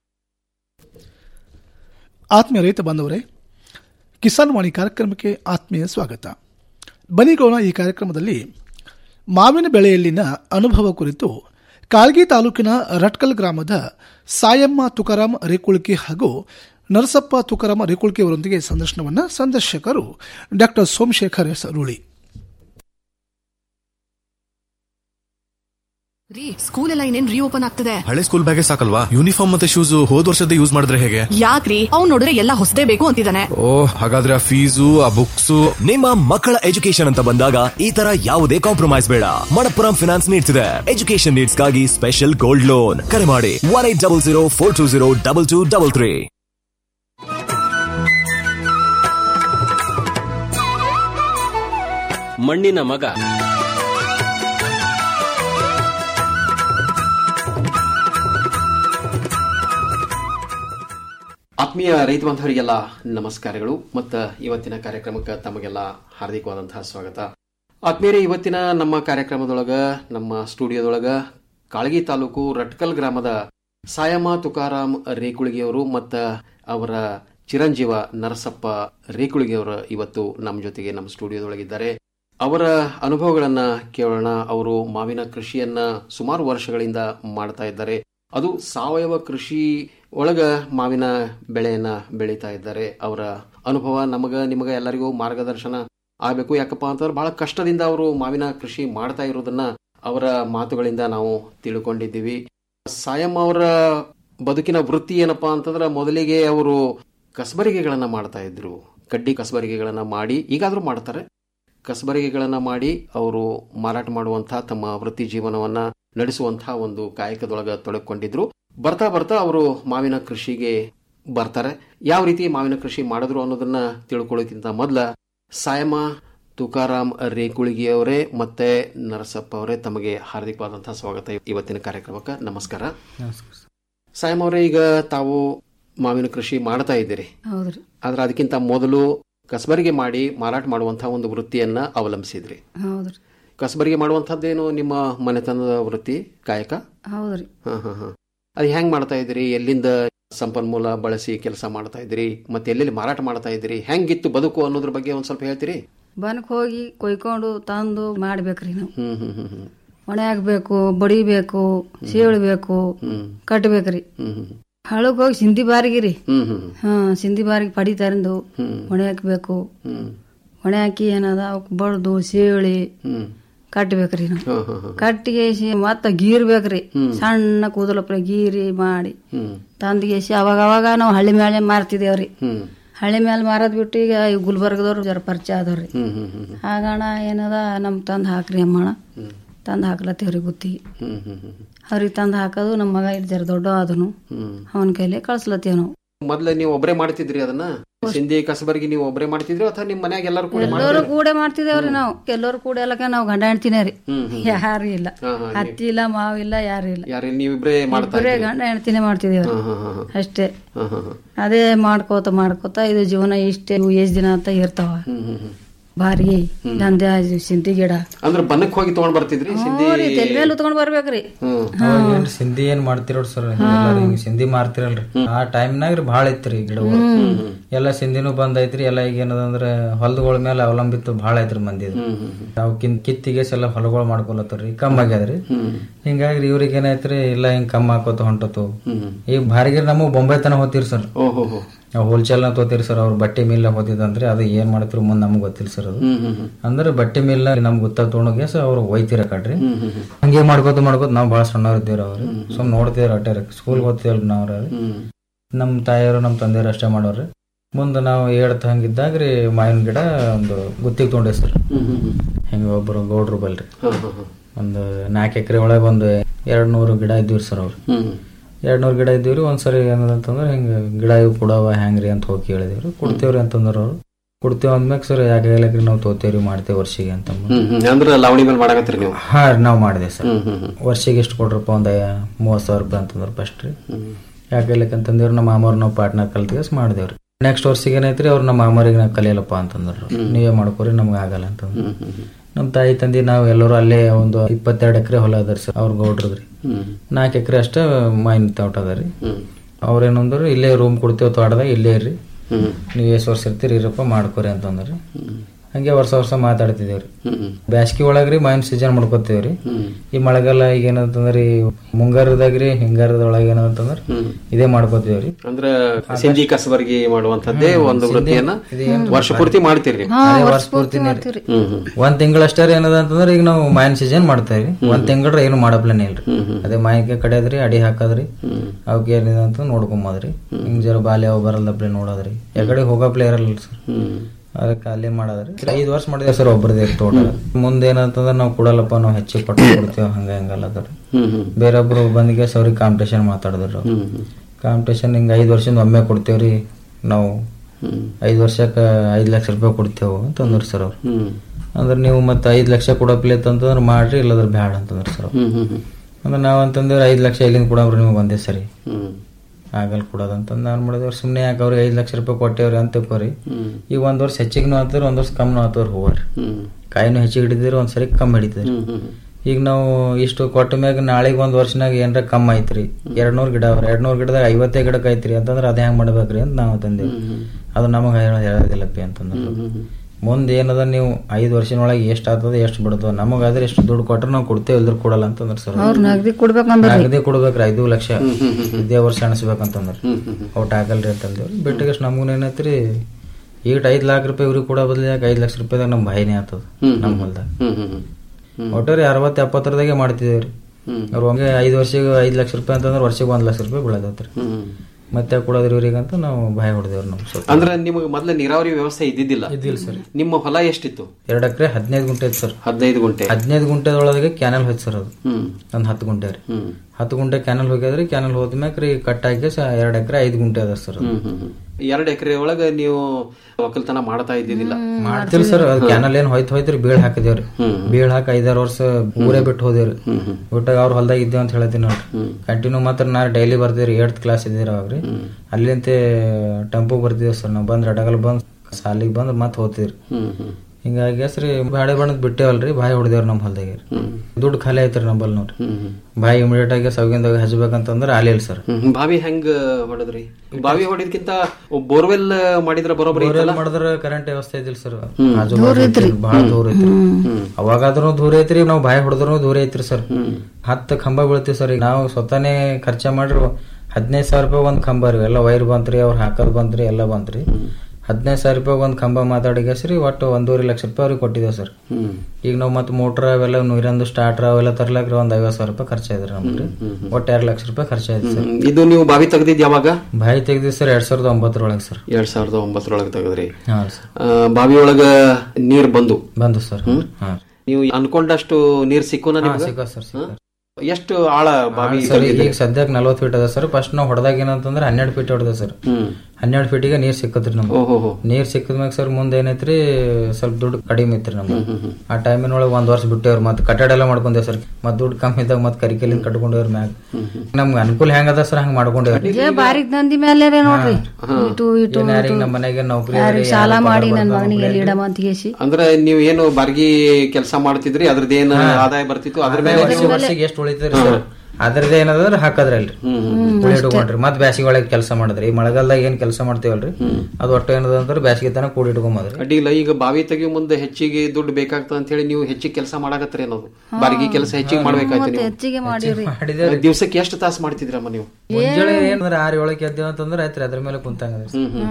ಆತ್ಮೀಯ ರೈತ ಬಾಂಧವರೇ ಕಿಸಾನ್ ವಾಣಿ ಕಾರ್ಯಕ್ರಮಕ್ಕೆ ಆತ್ಮೀಯ ಸ್ವಾಗತ ಬನಿಗೋಣ ಈ ಕಾರ್ಯಕ್ರಮದಲ್ಲಿ ಮಾವಿನ ಬೆಳೆಯಲ್ಲಿನ ಅನುಭವ ಕುರಿತು ಕಾಳ್ಗಿ ತಾಲೂಕಿನ ರಟ್ಕಲ್ ಗ್ರಾಮದ ಸಾಯಮ್ಮ ತುಕಾರಾಮ್ ರೇಕುಳ್ಕಿ ಹಾಗೂ ನರಸಪ್ಪ ತುಕಾರಾಮ ರೇಕುಳ್ಕಿ ಅವರೊಂದಿಗೆ ಸಂದರ್ಶನವನ್ನು ಸಂದರ್ಶಕರು ಡಾಕ್ಟರ್ ಸೋಮಶೇಖರ್ ಎಸ್ ರೂಳಿ ರೀ ಸ್ಕೂಲ್ ಎಲ್ಲ ಇನ್ನೇನ್ ರೀಓಪನ್ ಆಗ್ತಿದೆ ಹಳೆ ಸ್ಕೂಲ್ ಬ್ಯಾಗೇ ಸಾಕಲ್ವಾ ಯೂನಿಫಾರ್ಮ್ ಮತ್ತೆ ಶೂಸ್ ಹೋದ್ ವರ್ಷದ ಯೂಸ್ ಮಾಡಿದ್ರೆ ಹೇಗೆ ಯಾಕ್ರಿ ಅವ್ನ್ ನೋಡಿದ್ರೆ ಎಲ್ಲ ಹೊಸದೇ ಬೇಕು ಅಂತಿದ್ದಾನೆ ಓ ಹಾಗಾದ್ರೆ ಆ ಫೀಸು ಆ ಬುಕ್ಸ್ ನಿಮ್ಮ ಮಕ್ಕಳ ಎಜುಕೇಶನ್ ಅಂತ ಬಂದಾಗ ಈ ತರ ಯಾವುದೇ ಕಾಂಪ್ರಮೈಸ್ ಬೇಡ ಮಣಪ್ಪುರಂ ಫಿನಾನ್ಸ್ ನೀಡ್ತಿದೆ ಎಜುಕೇಶನ್ ನೀಡ್ಸ್ಗಾಗಿ ಸ್ಪೆಷಲ್ ಗೋಲ್ಡ್ ಲೋನ್ ಕರೆ ಮಾಡಿ one eight double zero four two zero double two double three ಮಣ್ಣಿನ ಮಗ ಆತ್ಮೀಯ ರೈತ ಬಾಂಧವರಿಗೆಲ್ಲ ನಮಸ್ಕಾರಗಳು ಮತ್ತು ಇವತ್ತಿನ ಕಾರ್ಯಕ್ರಮಕ್ಕೆ ತಮಗೆಲ್ಲ ಹಾರ್ದಿಕವಾದಂತಹ ಸ್ವಾಗತ ಆತ್ಮೀಯರೇ ಇವತ್ತಿನ ನಮ್ಮ ಕಾರ್ಯಕ್ರಮದೊಳಗ ನಮ್ಮ ಸ್ಟುಡಿಯೋದೊಳಗ ಕಾಳಗಿ ತಾಲೂಕು ರಟ್ಕಲ್ ಗ್ರಾಮದ ಸಾಯಮ್ಮ ತುಕಾರಾಮ್ ರೇಕುಳಿಗೆಯವರು ಮತ್ತು ಅವರ ಚಿರಂಜೀವ ನರಸಪ್ಪ ರೇಕುಳಿಗೆಯವರು ಇವತ್ತು ನಮ್ಮ ಜೊತೆಗೆ ನಮ್ಮ ಸ್ಟುಡಿಯೋದೊಳಗಿದ್ದಾರೆ ಅವರ ಅನುಭವಗಳನ್ನ ಕೇಳೋಣ ಅವರು ಮಾವಿನ ಕೃಷಿಯನ್ನ ಸುಮಾರು ವರ್ಷಗಳಿಂದ ಮಾಡ್ತಾ ಇದ್ದಾರೆ ಅದು ಸಾವಯವ ಕೃಷಿ ಒಳಗ ಮಾವಿನ ಬೆಳೆಯನ್ನ ಬೆಳೀತಾ ಇದ್ದಾರೆ ಅವರ ಅನುಭವ ನಮಗ ನಿಮಗ ಎಲ್ಲರಿಗೂ ಮಾರ್ಗದರ್ಶನ ಆಗಬೇಕು ಯಾಕಪ್ಪ ಅಂತಂದ್ರೆ ಬಹಳ ಕಷ್ಟದಿಂದ ಅವರು ಮಾವಿನ ಕೃಷಿ ಮಾಡ್ತಾ ಇರೋದನ್ನ ಅವರ ಮಾತುಗಳಿಂದ ನಾವು ತಿಳ್ಕೊಂಡಿದ್ದೀವಿ ಸಾಯಂ ಅವರ ಬದುಕಿನ ವೃತ್ತಿ ಏನಪ್ಪಾ ಅಂತಂದ್ರೆ ಮೊದಲಿಗೆ ಅವರು ಕಸಬರಿಗೆಗಳನ್ನ ಮಾಡ್ತಾ ಇದ್ರು ಕಡ್ಡಿ ಕಸಬರಿಗೆಗಳನ್ನ ಮಾಡಿ ಈಗಾದ್ರೂ ಮಾಡ್ತಾರೆ ಕಸಬರಿಗೆಗಳನ್ನ ಮಾಡಿ ಅವರು ಮಾರಾಟ ಮಾಡುವಂತಹ ತಮ್ಮ ವೃತ್ತಿ ಜೀವನವನ್ನ ನಡೆಸುವಂತಹ ಒಂದು ಕಾಯಕದೊಳಗ ತೊಡಕೊಂಡಿದ್ರು ಬರ್ತಾ ಬರ್ತಾ ಅವರು ಮಾವಿನ ಕೃಷಿಗೆ ಬರ್ತಾರೆ ಯಾವ ರೀತಿ ಮಾವಿನ ಕೃಷಿ ಮಾಡಿದ್ರು ಅನ್ನೋದನ್ನ ತಿಳ್ಕೊಳ್ಳೋಕ್ಕಿಂತ ಮೊದಲ ಸಾಯಮ ತುಕಾರಾಮ್ ರೇಕುಳಿಗಿಯವರೇ ಮತ್ತೆ ನರಸಪ್ಪ ಅವರೇ ತಮಗೆ ಹಾರ್ದಿಕವಾದಂತಹ ಸ್ವಾಗತ ಇವತ್ತಿನ ಕಾರ್ಯಕ್ರಮಕ್ಕೆ ನಮಸ್ಕಾರ ಸಾಯಂ ಅವರೇ ಈಗ ತಾವು ಮಾವಿನ ಕೃಷಿ ಮಾಡ್ತಾ ಇದ್ದೀರಿ ಹೌದ್ರಿ ಆದ್ರೆ ಅದಕ್ಕಿಂತ ಮೊದಲು ಕಸಬರಿಗೆ ಮಾಡಿ ಮಾರಾಟ ಮಾಡುವಂತಹ ಒಂದು ವೃತ್ತಿಯನ್ನ ಅವಲಂಬಿಸಿದ್ರಿ ಹೌದ್ರಿ ಕಸಬರಿಗೆ ಮಾಡುವಂತಹದ್ದೇನು ನಿಮ್ಮ ಮನೆತನದ ವೃತ್ತಿ ಕಾಯಕ ಹೌದ್ರಿ ಹಾ ಹಾ ಹಾ ಅದು ಹೆಂಗ್ ಮಾಡ್ತಾ ಇದ್ರಿ ಎಲ್ಲಿಂದ ಸಂಪನ್ಮೂಲ ಬಳಸಿ ಕೆಲಸ ಮಾಡ್ತಾ ಇದ್ರಿ ಮತ್ತೆ ಎಲ್ಲೆಲ್ಲಿ ಮಾರಾಟ ಮಾಡ್ತಾ ಇದ್ರಿ ಹೆಂಗಿತ್ತು ಬದುಕು ಅನ್ನೋದ್ರ ಬಗ್ಗೆ ಒಂದ್ ಸ್ವಲ್ಪ ಹೇಳ್ತೀರಿ ಬನಕ್ ಹೋಗಿ ಕೊಯ್ಕೊಂಡು ತಂದು ಮಾಡ್ಬೇಕ್ರಿ ನಾವು ಹ್ಮ್ ಹ್ಮ್ ಹ್ಮ್ ಹ್ಮ್ ಒಣೆ ಹಾಕ್ಬೇಕು ಬಡಿಬೇಕು ಸೀಳ್ಬೇಕು ಕಟ್ಬೇಕ್ರಿ ಹ್ಮ್ ಹ್ಮ್ ಹಳಗ್ ಹೋಗಿ ಸಿಂಧಿ ಬಾರಿಗಿರಿ ಹ್ಮ್ ಹ್ಮ್ ಹಾ ಸಿಂಧಿ ಬಾರಿಗೆ ಪಡಿ ತರಂದು ಹ್ಮ್. ಒಣೆ ಹಾಕ್ಬೇಕು ಹ್ಮ್ ಒಣೆ ಹಾಕಿ ಏನದ ಅವಕ್ ಬಡ್ದು ಸೀಳಿ ಹ್ಮ್ ಕಟ್ಬೇಕ್ರಿ ನಾವು ಹಾ ಹಾ ಹಾ ಕಟ್ಟಿಗೆಸಿ ಮತ್ತ ಗೀರ್ಬೇಕ್ರಿ ಸಣ್ಣ ಕೂದಲಪ್ಪ ಗೀರಿ ಮಾಡಿ ಹ್ಮ್ ತಂದಿಗೆಸಿ ಅವಾಗ ಅವಾಗ ನಾವು ಹಳ್ಳಿ ಮೇಲೆ ಮಾರ್ತಿದೇವ್ರಿ ಹ್ಮ್ ಹಳ್ಳಿ ಮೇಲೆ ಮಾರದ್ ಬಿಟ್ಟು ಈಗ ಈ ಗುಲ್ಬರ್ಗದವ್ರು ಜರ ಪರಿಚಯ ಆದವ್ರಿ ಹ್ಮ್ ಹ್ಮ್ ಹ್ಮ್ ಹ್ಮ್ ಆಗಣ ಏನದ ನಮ್ ತಂದ್ ಹಾಕ್ರಿ ಅಮ್ಮಣ ತಂದ್ ಹಾಕ್ಲತ್ತೀವ್ರಿ ಗುತ್ತಿಗೆ ಹ್ಮ್ ಹ್ಮ್ ಹ್ಮ್ ಅವ್ರಿಗೆ ತಂದ್ ಹಾಕೋದು ನಮ್ಮ ಮಗ ಇಲ್ಲಿ ಜರ ದೊಡ್ಡ ಆದನು ಹ್ಮ್ ಅವನ ಕೈಲಿ ಕಳ್ಸ್ಲತ್ತೀವ್ ನಾವು ಮೊದ್ಲ ನೀವು ಒಬ್ಬರೇ ಮಾಡ್ತಿದ್ರಿ ಅದನ್ನ ಸಿಂಧಿ ಕಸಬರ್ಗಿ ನೀವು ಒಬ್ಬರೇ ಮಾಡ್ತಿದ್ರಿ ಅಥವಾ ನಿಮ್ ಮನ್ಯಾಗ ಎಲ್ಲರೂ ಕೂಡ ಎಲ್ಲರೂ ಕೂಡ ಮಾಡ್ತಿದೇವ್ರಿ ನಾವು ಎಲ್ಲರೂ ಕೂಡ ಎಲ್ಲಕ ನಾವು ಗಂಡ ಹೆಣ್ತಿನೇ ರೀ ಹ್ಮ್, ಹ್ಮ್. ಯಾರು ಇಲ್ಲ ಹಾ, ಹಾ, ನೀವು- ಹತ್ತಿ ಇಲ್ಲ ಮಾವಿಲ್ಲ ಯಾರು ಇಲ್ಲ ಯಾರು ನೀವಿಬ್ರೇ ಮಾಡ್ತಾ ಇಬ್ಬರೇ ಇದ್ರಿ? ಗಂಡ ಹೆಣ್ತಿನೇ ಮಾಡ್ತಿದೇವ್ರಿ ಹಾ, ಹಾ, ಹಾ, ಹಾ. ಅಷ್ಟೇ ಹಾ, ಹಾ, ಹಾ. ಅದೇ ಮಾಡ್ಕೋತ ಮಾಡ್ಕೋತ ಇದು ಜೀವನ ಇಷ್ಟೇ ಇವು ಎಷ್ಟ್ ದಿನ ಅಂತ ಇರ್ತಾವ ಹ್ಮ್, ಹ್ಮ್, ಹ್ಮ್. ಬಾರಿ ದಂಧೆ ಇದು ಸಿಂಧಿ ಗಿಡ ಅಂದ್ರೆ ಬನ್ನಕ್ ಹೋಗಿ ತಗೊಂಡ್ ಬರ್ತಿದ್ರಿ ಸಿಂಧಿ ಹ್ಞೂ ರೀ ತಲೆ ಮೇಲೆ ಉತ್ಕೊಂಡ್ ಬರ್ಬೇಕ್ರಿ ಹ್ಮ್ ಅವಾಗ ಏನ್ ಸಿಂಧಿ ಏನ್ ಮಾಡ್ತಿರೋಡ್ ಸರ್ ಎಲ್ಲಾರು ಹಿಂಗ್ ಸಿಂಧಿ ಮಾರ್ತಿರಲ್ರಿ ಆ ಟೈಮ್ನಾಗ ರೀ ಭಾಳ ಐತ್ರಿ ಗಿಡಗಳು ಎಲ್ಲ ಸಿಂಧಿನೂ ಬಂದ್ ಐತ್ರಿ ಎಲ್ಲ ಈಗ ಏನದಂದ್ರ ಹೊಲಗಳ ಮೇಲೆ ಅವಲಂಬಿತ ಭಾಳ ಐತ್ರಿ ಮಂದಿ ನಾವು ಕಿನ್ ಕಿತ್ತಿಗೆ ಎಲ್ಲ ಹೊಲಗಳು ಮಾಡ್ಕೊಲತ್ತವ್ರಿ ಕಮ್ಮಿ ಆಗ್ಯದ್ರಿ ಹಿಂಗಾಗಿ ಇವ್ರಿಗೆ ಏನಾಯ್ತ್ರಿ ಇಲ್ಲ ಹಿಂಗ್ ಕಮ್ಮಿ ಹಾಕೋತ ಹೊಂಟತು ಈಗ ಭಾರಿಗೆ ನಮಗ್ ಬೊಂಬೈ ತನ ಹೋಗ್ತೀರಿ ಸರ್ ಓಹೋ ನಾವು ಹೋಲ್ಸೇಲ್ ತೋತೀರಿ ಸರ್ ಅವ್ರು ಬಟ್ಟೆ ಮಿಲ್ ಹೋತಿದಂದ್ರೆ ಅದು ಏನ್ ಮಾಡ್ತಿರು ಮುಂದ್ ನಮ್ಗೆ ಗೊತ್ತಿಲ್ಲ ಸರ್ ಅದು ಹ್ಮ್, ಹ್ಮ್, ಹ್ಮ್. ಅಂದ್ರೆ ಬಟ್ಟೆ ಮಿಲ್ ನಮ್ಗೆ ಗೊತ್ತಾಗ ತೊಗೊಂಡೋಗಿ ಸರ್ ಅವ್ರು ಒಯ್ತಿರ ಕಡ್ರಿ ಹ್ಮ್, ಹ್ಮ್, ಹ್ಮ್. ಹಂಗೆ ಮಾಡ್ಕೋತ ಮಾಡ್ಕೋತ ನಾವು ಭಾಳ ಸಣ್ಣವ್ರು ಇದ್ದೀವ್ರಿ ಅವ್ರು ಸುಮ್ ನೋಡ್ತೀವ್ರಿ ಅಟ್ಟೆ ಸ್ಕೂಲ್ ಓದ್ತೀವಲ್ರಿ ನಾವ್ರಿ ನಮ್ಮ ತಾಯಿಯವರು ನಮ್ಮ ತಂದೆಯವರು ಅಷ್ಟೇ ಮಾಡೋರಿ ಮುಂದೆ ನಾವು ಹೇಳ್ತ ಹಂಗಿದ್ದಾಗ ರೀ ಮಾವಿನ ಗಿಡ ಒಂದು ಗುತ್ತಿಗೆ ತೊಗೊಂಡೇವಿ ಸರ್ ಹ್ಮ್, ಹ್ಮ್, ಹ್ಮ್. ಹಿಂಗೆ ಒಬ್ಬರು ಗೌಡ್ರು ಬಲ್ರಿ ಹಾ, ಹಾ, ಹಾ. ಒಂದು ನಾಲ್ಕು ಎಕರೆ ಒಳಗೆ ಒಂದು ಎರಡು ನೂರು ಗಿಡ ಇದ್ದೀವ್ರಿ ಸರ್ ಅವ್ರು ಹ್ಮ್. ಎರಡು ನೂರು ಗಿಡ ಇದ್ದೀವ್ರಿ ಒಂದ್ಸರಿ ಏನದಂತಂದ್ರೆ ಹಿಂಗೆ ಗಿಡ ಇವು ಕೊಡವ ಹೆಂಗ್ರಿ ಅಂತ ಹೋಗಿ ಕೇಳಿದಿವ್ರಿ ಕೊಡ್ತೇವ್ರಿ ಅಂತಂದ್ರೆ ಅವ್ರು ಕೊಡ್ತೇವೆ ಅಂದ್ಮ್ಯಾಗ ಸರ್ ಯಾಕೆ ಹೇಳಕ್ರಿ ನಾವು ತೋತೇವ್ರಿ ಮಾಡ್ತೇವೆ ವರ್ಷಿಗೆ ಅಂತ ಹ್ಮ್, ಹ್ಮ್. ಅಂದ್ರ ಲಾವಣಿ ಮೇಲೆ ಮಾಡಕತ್ತೀರಿ ನೀವು ಹಾ ನಾವು ಮಾಡಿದೆ ಸರ್ ಹ್ಮ್, ಹ್ಮ್, ಹ್ಮ್. ವರ್ಷಿಗೆ ಎಷ್ಟು ಕೊಡ್ರಪ್ಪ ಒಂದು ಮೂವತ್ತು ಸಾವಿರ ರೂಪಾಯಿ ಅಂತಂದ್ರೆ ಫಸ್ಟ್ ರೀ ಯಾಕೆ ಹೇಳಕ್ಕಂತಂದೇವ್ರಿ ನಮ್ಮ ಮಾಮವ್ರು ನಾವು ಪಾಟ್ನ ಕಲ್ತಿಗೆ ಮಾಡಿದೇವ್ರಿ ನೆಕ್ಸ್ಟ್ ವರ್ಷಿಗೆ ಏನೈತ್ರಿ ಅವ್ರು ನಮ್ಮ ಮಾಮರಿಗೆ ನಾವು ಕಲಿಯಲ್ಲಪ್ಪ ಅಂತಂದ್ರು ನೀವೇ ಮಾಡ್ಕೊರಿ ನಮ್ಗೆ ಆಗಲ್ಲ ಅಂತಂದ್ರು ನಮ್ಮ ತಾಯಿ ತಂದೆ ನಾವು ಎಲ್ಲರೂ ಅಲ್ಲೇ ಒಂದು ಇಪ್ಪತ್ತೆರಡು ಎಕರೆ ಹೊಲ ಅದಾರ ಸರ್ ಅವ್ರ ಗೌಡ್ರದ್ರಿ ನಾಲ್ಕು ಎಕರೆ ಅಷ್ಟೇ ಮಾಯಿನ ತೋಟ ಅದ ರೀ ಅವ್ರೇನಂದ್ರು ಇಲ್ಲೇ ರೂಮ್ ಕೊಡ್ತೇವೆ ತೋಟದಾಗ ಇಲ್ಲೇ ಇರ್ರಿ ನೀವು ಎಷ್ಟು ವರ್ಷ ಇರ್ತೀರಿ ಇರಪ್ಪ ಮಾಡ್ಕೊರಿ ಅಂತಂದ್ರಿ ಹಂಗೆ ವರ್ಷ ವರ್ಷ ಮಾತಾಡ್ತಿದೇವ್ರಿ ಬ್ಯಾಸ್ಗಿ ಒಳಗ್ರಿ ಮಾವಿನ ಸೀಸನ್ ಮಾಡ್ಕೋತೇವ್ರಿ ಈ ಮಳೆಗಾಲ ಈಗ ಏನಂತಂದ್ರಿ ಮುಂಗಾರದಾಗ್ರಿ ಹಿಂಗಾರದೊಳಗ ಏನಂತಂದ್ರ ಇದೇ ಮಾಡ್ಕೋತೇವ್ರಿ ಅಂದ್ರ ಸಿಂಧಿ ಕಸಬರ್ಗಿ ಮಾಡುವಂತದ್ದೇ ಒಂದು ವೃತ್ತಿಯನ್ನ ವರ್ಷ ಪೂರ್ತಿ ಮಾಡ್ತೀರಿ ನೀವು ಅದೇ ವರ್ಷ ಪೂರ್ತಿನೇ ರೀ. ಒಂದ್ ತಿಂಗಳಷ್ಟೇ ಏನದ ಅಂತಂದ್ರ ಈಗ ನಾವು ಮಾವಿನ ಸೀಸನ್ ಮಾಡ್ತೇವ್ರಿ ಒಂದ್ ತಿಂಗಳ ಏನು ಮಾಡಪ್ಲನೇ ಇಲ್ರಿ ಅದೇ ಮಾವಿನಕಾಯಿ ಕಡಿಯೋದ್ರಿ ಅಡಿ ಹಾಕದ್ರಿ ಅವಕ್ಕೆ ಏನಿದೆ ಅಂತ ನೋಡ್ಕೊಂಬದ್ರಿ ಹಿಂಗ್ ಜರ ಬಾಲ್ಯ ಅವು ಬರಲ್ಲಪ್ಲೆ ನೋಡೋದ್ರಿ ಯಾಕಡೆ ಹೋಗಪ್ಲೆ ಇರಲ್ಲ ಸರ್ ಅದಕ್ಕೆ ಅಲ್ಲೇ ಮಾಡೋದ್ರಿ ಐದ್ ವರ್ಷ ಮಾಡಿದೆ ಸರ್ ಒಬ್ಬರದೇ ತೋಟ ಮುಂದೆ ಏನಂತಂದ್ರ ನಾವು ಕೊಡಲ್ಲಪ್ಪ ನಾವು ಹೆಚ್ಚಿಗೆ ಪಟ್ಟು ಕೊಡ್ತೇವೆ ಹಂಗ ಹಂಗಲ್ಲ ಅದ್ರಿ ಬೇರೊಬ್ರು ಬಂದಿಗೆ ಅವ್ರಿಗೆ ಕಾಂಪಿಟೇಷನ್ ಮಾತಾಡಿದ್ರು ಕಾಂಪಿಟೇಷನ್ ಹಿಂಗ ಐದ್ ವರ್ಷದಿಂದ ಒಮ್ಮೆ ಕೊಡ್ತೇವ್ರಿ ನಾವು ಐದ್ ವರ್ಷಕ್ಕೆ ಐದ್ ಲಕ್ಷ ರೂಪಾಯಿ ಕೊಡ್ತೇವೆ ಅಂತಂದ್ರಿ ಸರ್ ಅವ್ರು ಅಂದ್ರೆ ನೀವು ಮತ್ತೆ ಐದ್ ಲಕ್ಷ ಕೊಡಪ್ಲಿ ಅಂತಂದ್ರೆ ಮಾಡ್ರಿ ಇಲ್ಲದ್ರ ಬ್ಯಾಡ ಅಂತಂದ್ರಿ ಸರ್ ಅವ್ರು. ಅಂದ್ರೆ ನಾವ್ ಅಂತಂದ್ರೆ ಐದ್ ಲಕ್ಷ ಎಲ್ಲಿಂದ ಕೊಡವ್ರಿ ನಿಮ್ಗೆ ಒಂದೇ ಸರಿ ಆಗಲ್ ಕೊಡೋದು ಅಂತಂದು ನಾನ್ ಮಾಡಿದವ್ರು ಸುಮ್ನೆ ಯಾಕೆ ಅವ್ರಿಗೆ ಐದ್ ಲಕ್ಷ ರೂಪಾಯಿ ಕೊಟ್ಟೇವ್ರಿ ಅಂತ ತಿಳ್ಕೊರಿ ಈಗ ಒಂದ್ ವರ್ಷ ಹೆಚ್ಚಿಗೆ ಆತವ್ರಿ ಒಂದ್ ವರ್ಷ ಕಮ್ಮಿ ಆತವ್ರಿ ಹೋಗ್ರಿ ಕಾಯಿನೂ ಹೆಚ್ಚಿಗೆ ಹಿಡಿದಿರಿ ಒಂದ್ ಸರಿ ಕಮ್ಮಿ ಹಿಡಿತೀರಿ ಈಗ ನಾವು ಇಷ್ಟು ಕೊಟ್ಟ ಮ್ಯಾಗ ನಾಳೆಗೆ ಒಂದ್ ವರ್ಷನಾಗ ಏನ್ರ ಕಮ್ಮಿ ಐತ್ರಿ ಎರಡ್ ನೂರ್ ಗಿಡ ಅವ್ರ ಎರಡ್ ನೂರ್ ಗಿಡದಾಗ ಐವತ್ತೇ ಗಿಡಕ್ಕೆ ಐತ್ರಿ ಅಂತಂದ್ರೆ ಅದ ಹೆಂಗ್ ಮಾಡ್ಬೇಕ್ರಿ ಅಂತ ನಾವು ತಂದೇವಿ ಅದು ನಮಗೆ ಹೇಳೋದಿಲ್ಲಪ್ಪಿ ಅಂತಂದ್ರೆ ಮುಂದೆ ಏನದ ನೀವು ಐದು ವರ್ಷನೊಳಗೆ ಎಷ್ಟು ಆಗ್ತದ ಎಷ್ಟು ಬಿಡ್ತದ ನಮಗಾದ್ರೆ ಎಷ್ಟು ದುಡ್ಡು ಕೊಟ್ರೆ ನಾವು ಕೊಡ್ತೇವೆ ಇಲ್ದ್ರ ಕೊಡಲ್ಲ ಅಂತಂದ್ರೆ ಸರ್ ಅವ್ರ ನಗದಿ ಕೊಡ್ಬೇಕಂದ್ರಿ ನಗದಿ ಕೊಡ್ಬೇಕ್ರಿ ಐದು ಲಕ್ಷ ಇದೇ ವರ್ಷ ಅನಿಸ್ಬೇಕಂತಂದ್ರೆ ಔಟ್ ಆಗಲ್ರಿ ಅಂತಂದೇವ್ರಿ ಬಿಟ್ಟಿಗೆ ನಮಗೂ ಏನೈತ್ರಿ ಈಟ್ ಐದ್ ಲಾಖ ರೂಪಾಯಿ ಇವ್ರಿಗೆ ಕೊಡೋ ಬದಲು ಯಾಕೆ ಐದ್ ಲಕ್ಷ ರೂಪಾಯಿದಾಗ ನಮ್ಮ ಬಾಯಿನೇ ಆಗ್ತದ ನಮ್ಮ ಹೊಲ್ದಾಗ ಒಟ್ಟರಿ ಅರವತ್ತು ಎಪ್ಪತ್ತರದಾಗೆ ಮಾಡ್ತಿದೇವ್ರಿ ಅವ್ರು ಒಮ್ಮೆ ಐದು ವರ್ಷಕ್ಕೆ ಐದ್ ಲಕ್ಷ ರೂಪಾಯಿ ಅಂತಂದ್ರೆ ವರ್ಷಕ್ಕೆ ಒಂದ್ ಲಕ್ಷ ರೂಪಾಯಿ ಬೀಳದತ್ರಿ ಮತ್ತೆ ಕೊಡೋದ್ರಿ ಇವ್ರಿಗೆ ಅಂತ ನಾವು ಬಾಯಿ ಹೊಡೆದೇವ್ರಿ ನಾವು ಸ್ವಲ್ಪ ಅಂದ್ರ ನಿಮಗೆ ಮೊದ್ಲ ನೀರಾವರಿ ವ್ಯವಸ್ಥೆ ಇದ್ದಿದ್ದಿಲ್ಲ ಇದ್ದಿಲ್ಲ ಸರ್ ನಿಮ್ಮ ಹೊಲ ಎಷ್ಟಿತ್ತು ಎರಡು ಎಕರೆ ಹದಿನೈದು ಗುಂಟೆ ಐತಿ ಸರ್ ಹದಿನೈದು ಗುಂಟೆ ಹದಿನೈದು ಗುಂಟೆದೊಳಗೆ ಕ್ಯಾನಲ್ ಹೋಯ್ತು ಸರ್ ಅದು ಒಂದು ಹತ್ತು ಗುಂಟೆ ರೀ ಹ್ಮ್. ಹತ್ತು ಗುಂಟೆ ಕ್ಯಾನಲ್ ಹೋಗ್ಯದ್ರಿ ಕ್ಯಾನಲ್ ಹೋದ್ಮ್ಯಾಕ ರೀ ಕಟ್ ಹಾಕಿ ಎರಡು ಎಕರೆ ಐದು ಗುಂಟೆ ಅದ ಸರ್ ಅದು. ಹ್ಮ್, ಹ್ಮ್, ಹ್ಮ್. ಎರಡು ಎಕರೆ ಒಳಗ ನೀವು ಒಕ್ಕಲ್ತನ ಮಾಡ್ತಾ ಇದ್ದಿದ್ದಿಲ್ಲ ಮಾಡ್ತಿಲ್ ಸರ್ ಅದು ಕ್ಯಾನಲ್ ಏನ್ ಹೋಯ್ತು ಹೋಯ್ತ್ರಿ ಬೀಳ್ ಹಾಕಿದೇವ್ರಿ ಬೀಳ್ ಹಾಕಿ ಐದಾರು ವರ್ಷ ಊರೇ ಬಿಟ್ಟು ಹೋದೇವ್ರಿ ಬಿಟ್ಟಾಗ ಅವ್ರ ಹೊಲ್ದಾಗ ಇದ್ದೇವೆ ಅಂತ ಹೇಳ್ತೀನಿ ನೋಡ್ರಿ ಕಂಟಿನ್ಯೂ ಮಾತ್ರ ನಾ ಡೈಲಿ ಬರ್ತೀವ್ರಿ ಏಳ್ತ್ ಕ್ಲಾಸ್ ಇದ್ದೀರಿ ಅವಾಗ್ರಿ ಅಲ್ಲಿಂತ ಟೆಂಪೋ ಬರ್ತಿದ್ವಿ ಸರ್ ನಾವು ಬಂದ್ ರಡಗಲ್ ಬಂದ್ ಸಾಲಿಗೆ ಬಂದ್ ಮತ್ತೆ ಹೋಗ್ತಿವ್ರಿ ಹಿಂಗಾಗಿ ಹೆಸ್ರಿ ಬಾಳೆ ಬಣ್ಣದ್ ಬಿಟ್ಟೇವಲ್ರಿ ಬಾಯಿ ಹೊಡೆದೇವ್ರಿ ನಮ್ಮ ಹೊಲ್ದಾಗ ದುಡ್ಡು ಖಾಲಿ ಐತ್ರಿ ನಂಬಲ್ ನೋಡ್ರಿ ಬಾಯಿ ಇಮಿಡಿಯೇಟ್ ಆಗಿ ಸೌಗಿಂದಾಗ ಹಚ್ಬೇಕಂತಂದ್ರ ಆಲಿಲ್ ಸರ್ ಹ್ಮ್, ಬಾವಿ ಹೆಂಗ್ ಹೊಡೆದ್ರಿ ಬಾವಿ ಹೊಡಿದ್ಕಿಂತ ಬೋರ್ವೆಲ್ ಮಾಡಿದ್ರ ಬರೋಬ್ಬರಿ ಬೋರ್ವೆಲ್ ಮಾಡಿದ್ರ ಕರೆಂಟ್ ವ್ಯವಸ್ಥೆ ಇದಿಲ್ಲ ಸರ್ ಆಜು ಬಾಜು ಐತ್ರಿ, ಭಾಳ ದೂರ ಐತ್ರಿ ಅವಾಗಾದ್ರೂ ದೂರ ಐತ್ರಿ ನಾವು ಬಾಯಿ ಹೊಡೆದ್ರು ದೂರ ಐತ್ರಿ ಸರ್ ಹತ್ತು ಕಂಬ ಬೀಳ್ತೀವಿ ಸರ್ ಈಗ ನಾವು ಸ್ವತಃನೇ ಖರ್ಚ ಮಾಡ್ರಿ ಹದಿನೈದು ಸಾವಿರ ರೂಪಾಯಿ ಒಂದ್ ಕಂಬ ರೀ ಎಲ್ಲ ವೈರ್ ಬಂತ್ರಿ ಅವ್ರು ಹಾಕೋದ್ ಬಂತ್ರಿ ಎಲ್ಲ ಬಂತ್ರಿ ಹದಿನೈದು ಸಾವಿರ ರೂಪಾಯಿ ಒಂದ್ ಕಂಬ ಮಾತಾಡಿಗೆಸ್ರಿ ಒಟ್ಟು ಒಂದೂವರೆ ಲಕ್ಷ ರೂಪಾಯಿ ಅವ್ರಿಗೆ ಕೊಟ್ಟಿದ್ದೇವೆ ಸರ್ ಈಗ ನಾವು ಮತ್ತೆ ಮೋಟ್ರ್ ಅವೆಲ್ಲ ನೂರೊಂದು ಸ್ಟಾರ್ಟರ್ ಅವೆಲ್ಲ ತರ್ಲಾಕ್ರಿ ಒಂದ್ ಐವತ್ತು ಸಾವಿರ ರೂಪಾಯಿ ಖರ್ಚಾಯ್ದ್ರಿ ನಮ್ಗೆ ಒಟ್ಟು ಎರಡು ಲಕ್ಷ ರೂಪಾಯಿ ಖರ್ಚಾಯ್ತು ಸರ್ ಹ್ಮ್. ಇದು ನೀವು ಬಾವಿ ತೆಗ್ದಿದ್ ಯಾವಾಗ ಬಾಯಿ ತೆಗ್ದಿ ಸರ್ ಎರಡ್ ಸಾವಿರದ ಒಂಬತ್ತರೊಳಗೆ ಸರ್ ಎರಡ್ ಸಾವಿರದ ಒಂಬತ್ತರೊಳಗೆ ತೆಗದ್ರಿ ಹಾ ಸರ್ ಆ, ಬಾವಿ ಒಳಗ ನೀರ್ ಬಂದು ಬಂದು ಸರ್ ಹ್ಮ್? ಹಾ ನೀವು ಅನ್ಕೊಂಡಷ್ಟು ನೀರ್ ಸಿಕ್ಕುನ ಹಾ, ನಿಮ್ಗ? ಸಿಕ್ಕ ಸರ್, ಸಿಕ್ಕ. ಹಾ? ಎಷ್ಟು ಆಳ ಬಾವಿ ಸರ್ ತೆಗೆದಿದ್ರಿ? ಈಗ ಸದ್ಯಕ್ಕೆ ನಲ್ವತ್ತು ಫೀಟ್ ಅದ ಸರ್ ಫಸ್ಟ್ ನಾವು ಹೊಡೆದಾಗ ಏನಂತಂದ್ರೆ ಹನ್ನೆರಡು ಫೀಟ್ ಹೊಡೆದ ಸರ್ ಹನ್ನೆರಡು ಫೀಟಿಗೆ ನೀರ್ ಸಿಕ್ಕತ್ರಿ ನಮ್ಗೆ ನೀರ್ ಸಿಕ್ಕದ್ಮ್ಯಾಗ ಸರ್ ಮುಂದೆ ಏನೈತ್ರಿ ಸ್ವಲ್ಪ ದುಡ್ಡು ಕಡಿಮೆ ಐತ್ರಿ ನಮ್ಗೆ ಆ ಟೈಮಿನೊಳಗೆ ಒಂದ್ ವರ್ಷ ಬಿಟ್ಟೇವ್ರಿ ಮತ್ತೆ ಕಟ್ಟಡ ಎಲ್ಲ ಮಾಡ್ಕೊಂಡೇವ್ ಸರ್ ಮತ್ ದುಡ್ಡು ಕಮ್ಮಿ ಇದ್ದಾಗ ಮತ್ತೆ ಕರಿಕೆಲಿಂದ ಕಟ್ಕೊಂಡೇವ್ರಿ ಮ್ಯಾಗ ನಮ್ಗೆ ಅನುಕೂಲ ಹೆಂಗದ ಸರ್ ಹಂಗ ಮಾಡ್ಕೊಂಡೇವ್ರಿ ಇದೇ ಬಾರಿಗ್ ದಂದಿ ಮೇಲೆ ನೋಡ್ರಿ ಇಟು ಇಟು ಏನ್ ಯಾರಿಗ್ ನಮ್ಮ ಮನೆಗೆ ನೌಕರಿ ಯಾರಿಗ್ ಸಾಲ ಮಾಡಿ ನನ್ ಮಗನಿಗೆ ಎಲ್ಲಿ ಇಡಮ ಅಂತ ಕೇಸಿ ಅಂದ್ರೆ ನೀವು ಏನು ಬಾರ್ಗಿ ಕೆಲಸ ಮಾಡ್ತಿದ್ರಿ ಅದ್ರದ್ದೇನು ಆದಾಯ ಬರ್ತಿತ್ತು ಅದ್ರ ಮೇಲೆ ವರ್ಷ ವರ್ಷಿಗೆ ಎಷ್ಟು ಉಳಿತದ್ರಿ ಸರ್ ಅದ್ರದ್ದು ಏನದ್ರ ಹಾಕದ್ರಲ್ರಿ ಉಳಿ ಇಟ್ಕೊಂಡ್ರಿ ಮತ್ ಬ್ಯಾಸಿಗೆ ಒಳಗೆ ಕೆಲಸ ಮಾಡಿದ್ರಿ ಈ ಮಳೆಗಾಲದಾಗ ಏನ್ ಕೆಲಸ ಮಾಡ್ತೀವಲ್ರಿ ಅದು ಒಟ್ಟು ಏನದ ಅಂದ್ರೆ ಬ್ಯಾಸಿಗೆ ತನಕ ಕೂಡಿ ಇಟ್ಕೊಂಬದ್ರಿ ಅಡ್ಡಿಲ್ಲ ಈಗ ಬಾವಿ ತೆಗಿಯೋ ಮುಂದೆ ಹೆಚ್ಚಿಗೆ ದುಡ್ಡು ಬೇಕಾಗ್ತದ ಅಂತ ಹೇಳಿ ನೀವು ಹೆಚ್ಚಿಗೆ ಕೆಲಸ ಮಾಡಾಕತ್ರಿ ಅನ್ನೋದು ಬಾರ್ಗಿ ಕೆಲಸ ಹೆಚ್ಚಿಗೆ ಮಾಡ್ಬೇಕಾಯ್ತು ಮತ್ತೆ ನೀವು ಹೆಚ್ಚಿಗೆ ಮಾಡಿವ್ರಿ ದಿವ್ಸಕ್ಕೆ ಎಷ್ಟು ತಾಸು ಮಾಡ್ತಿದ್ರಮ್ಮ ನೀವು ಮುಂಜಾನೆ ಏನಂದ್ರ ಆರು ಏಳಕ್ಕೆ ಎದ್ದೇವ ಅಂತಂದ್ರೆ ಆಯ್ತ್ರಿ ಅದ್ರ ಮೇಲೆ ಕುಂತಂಗ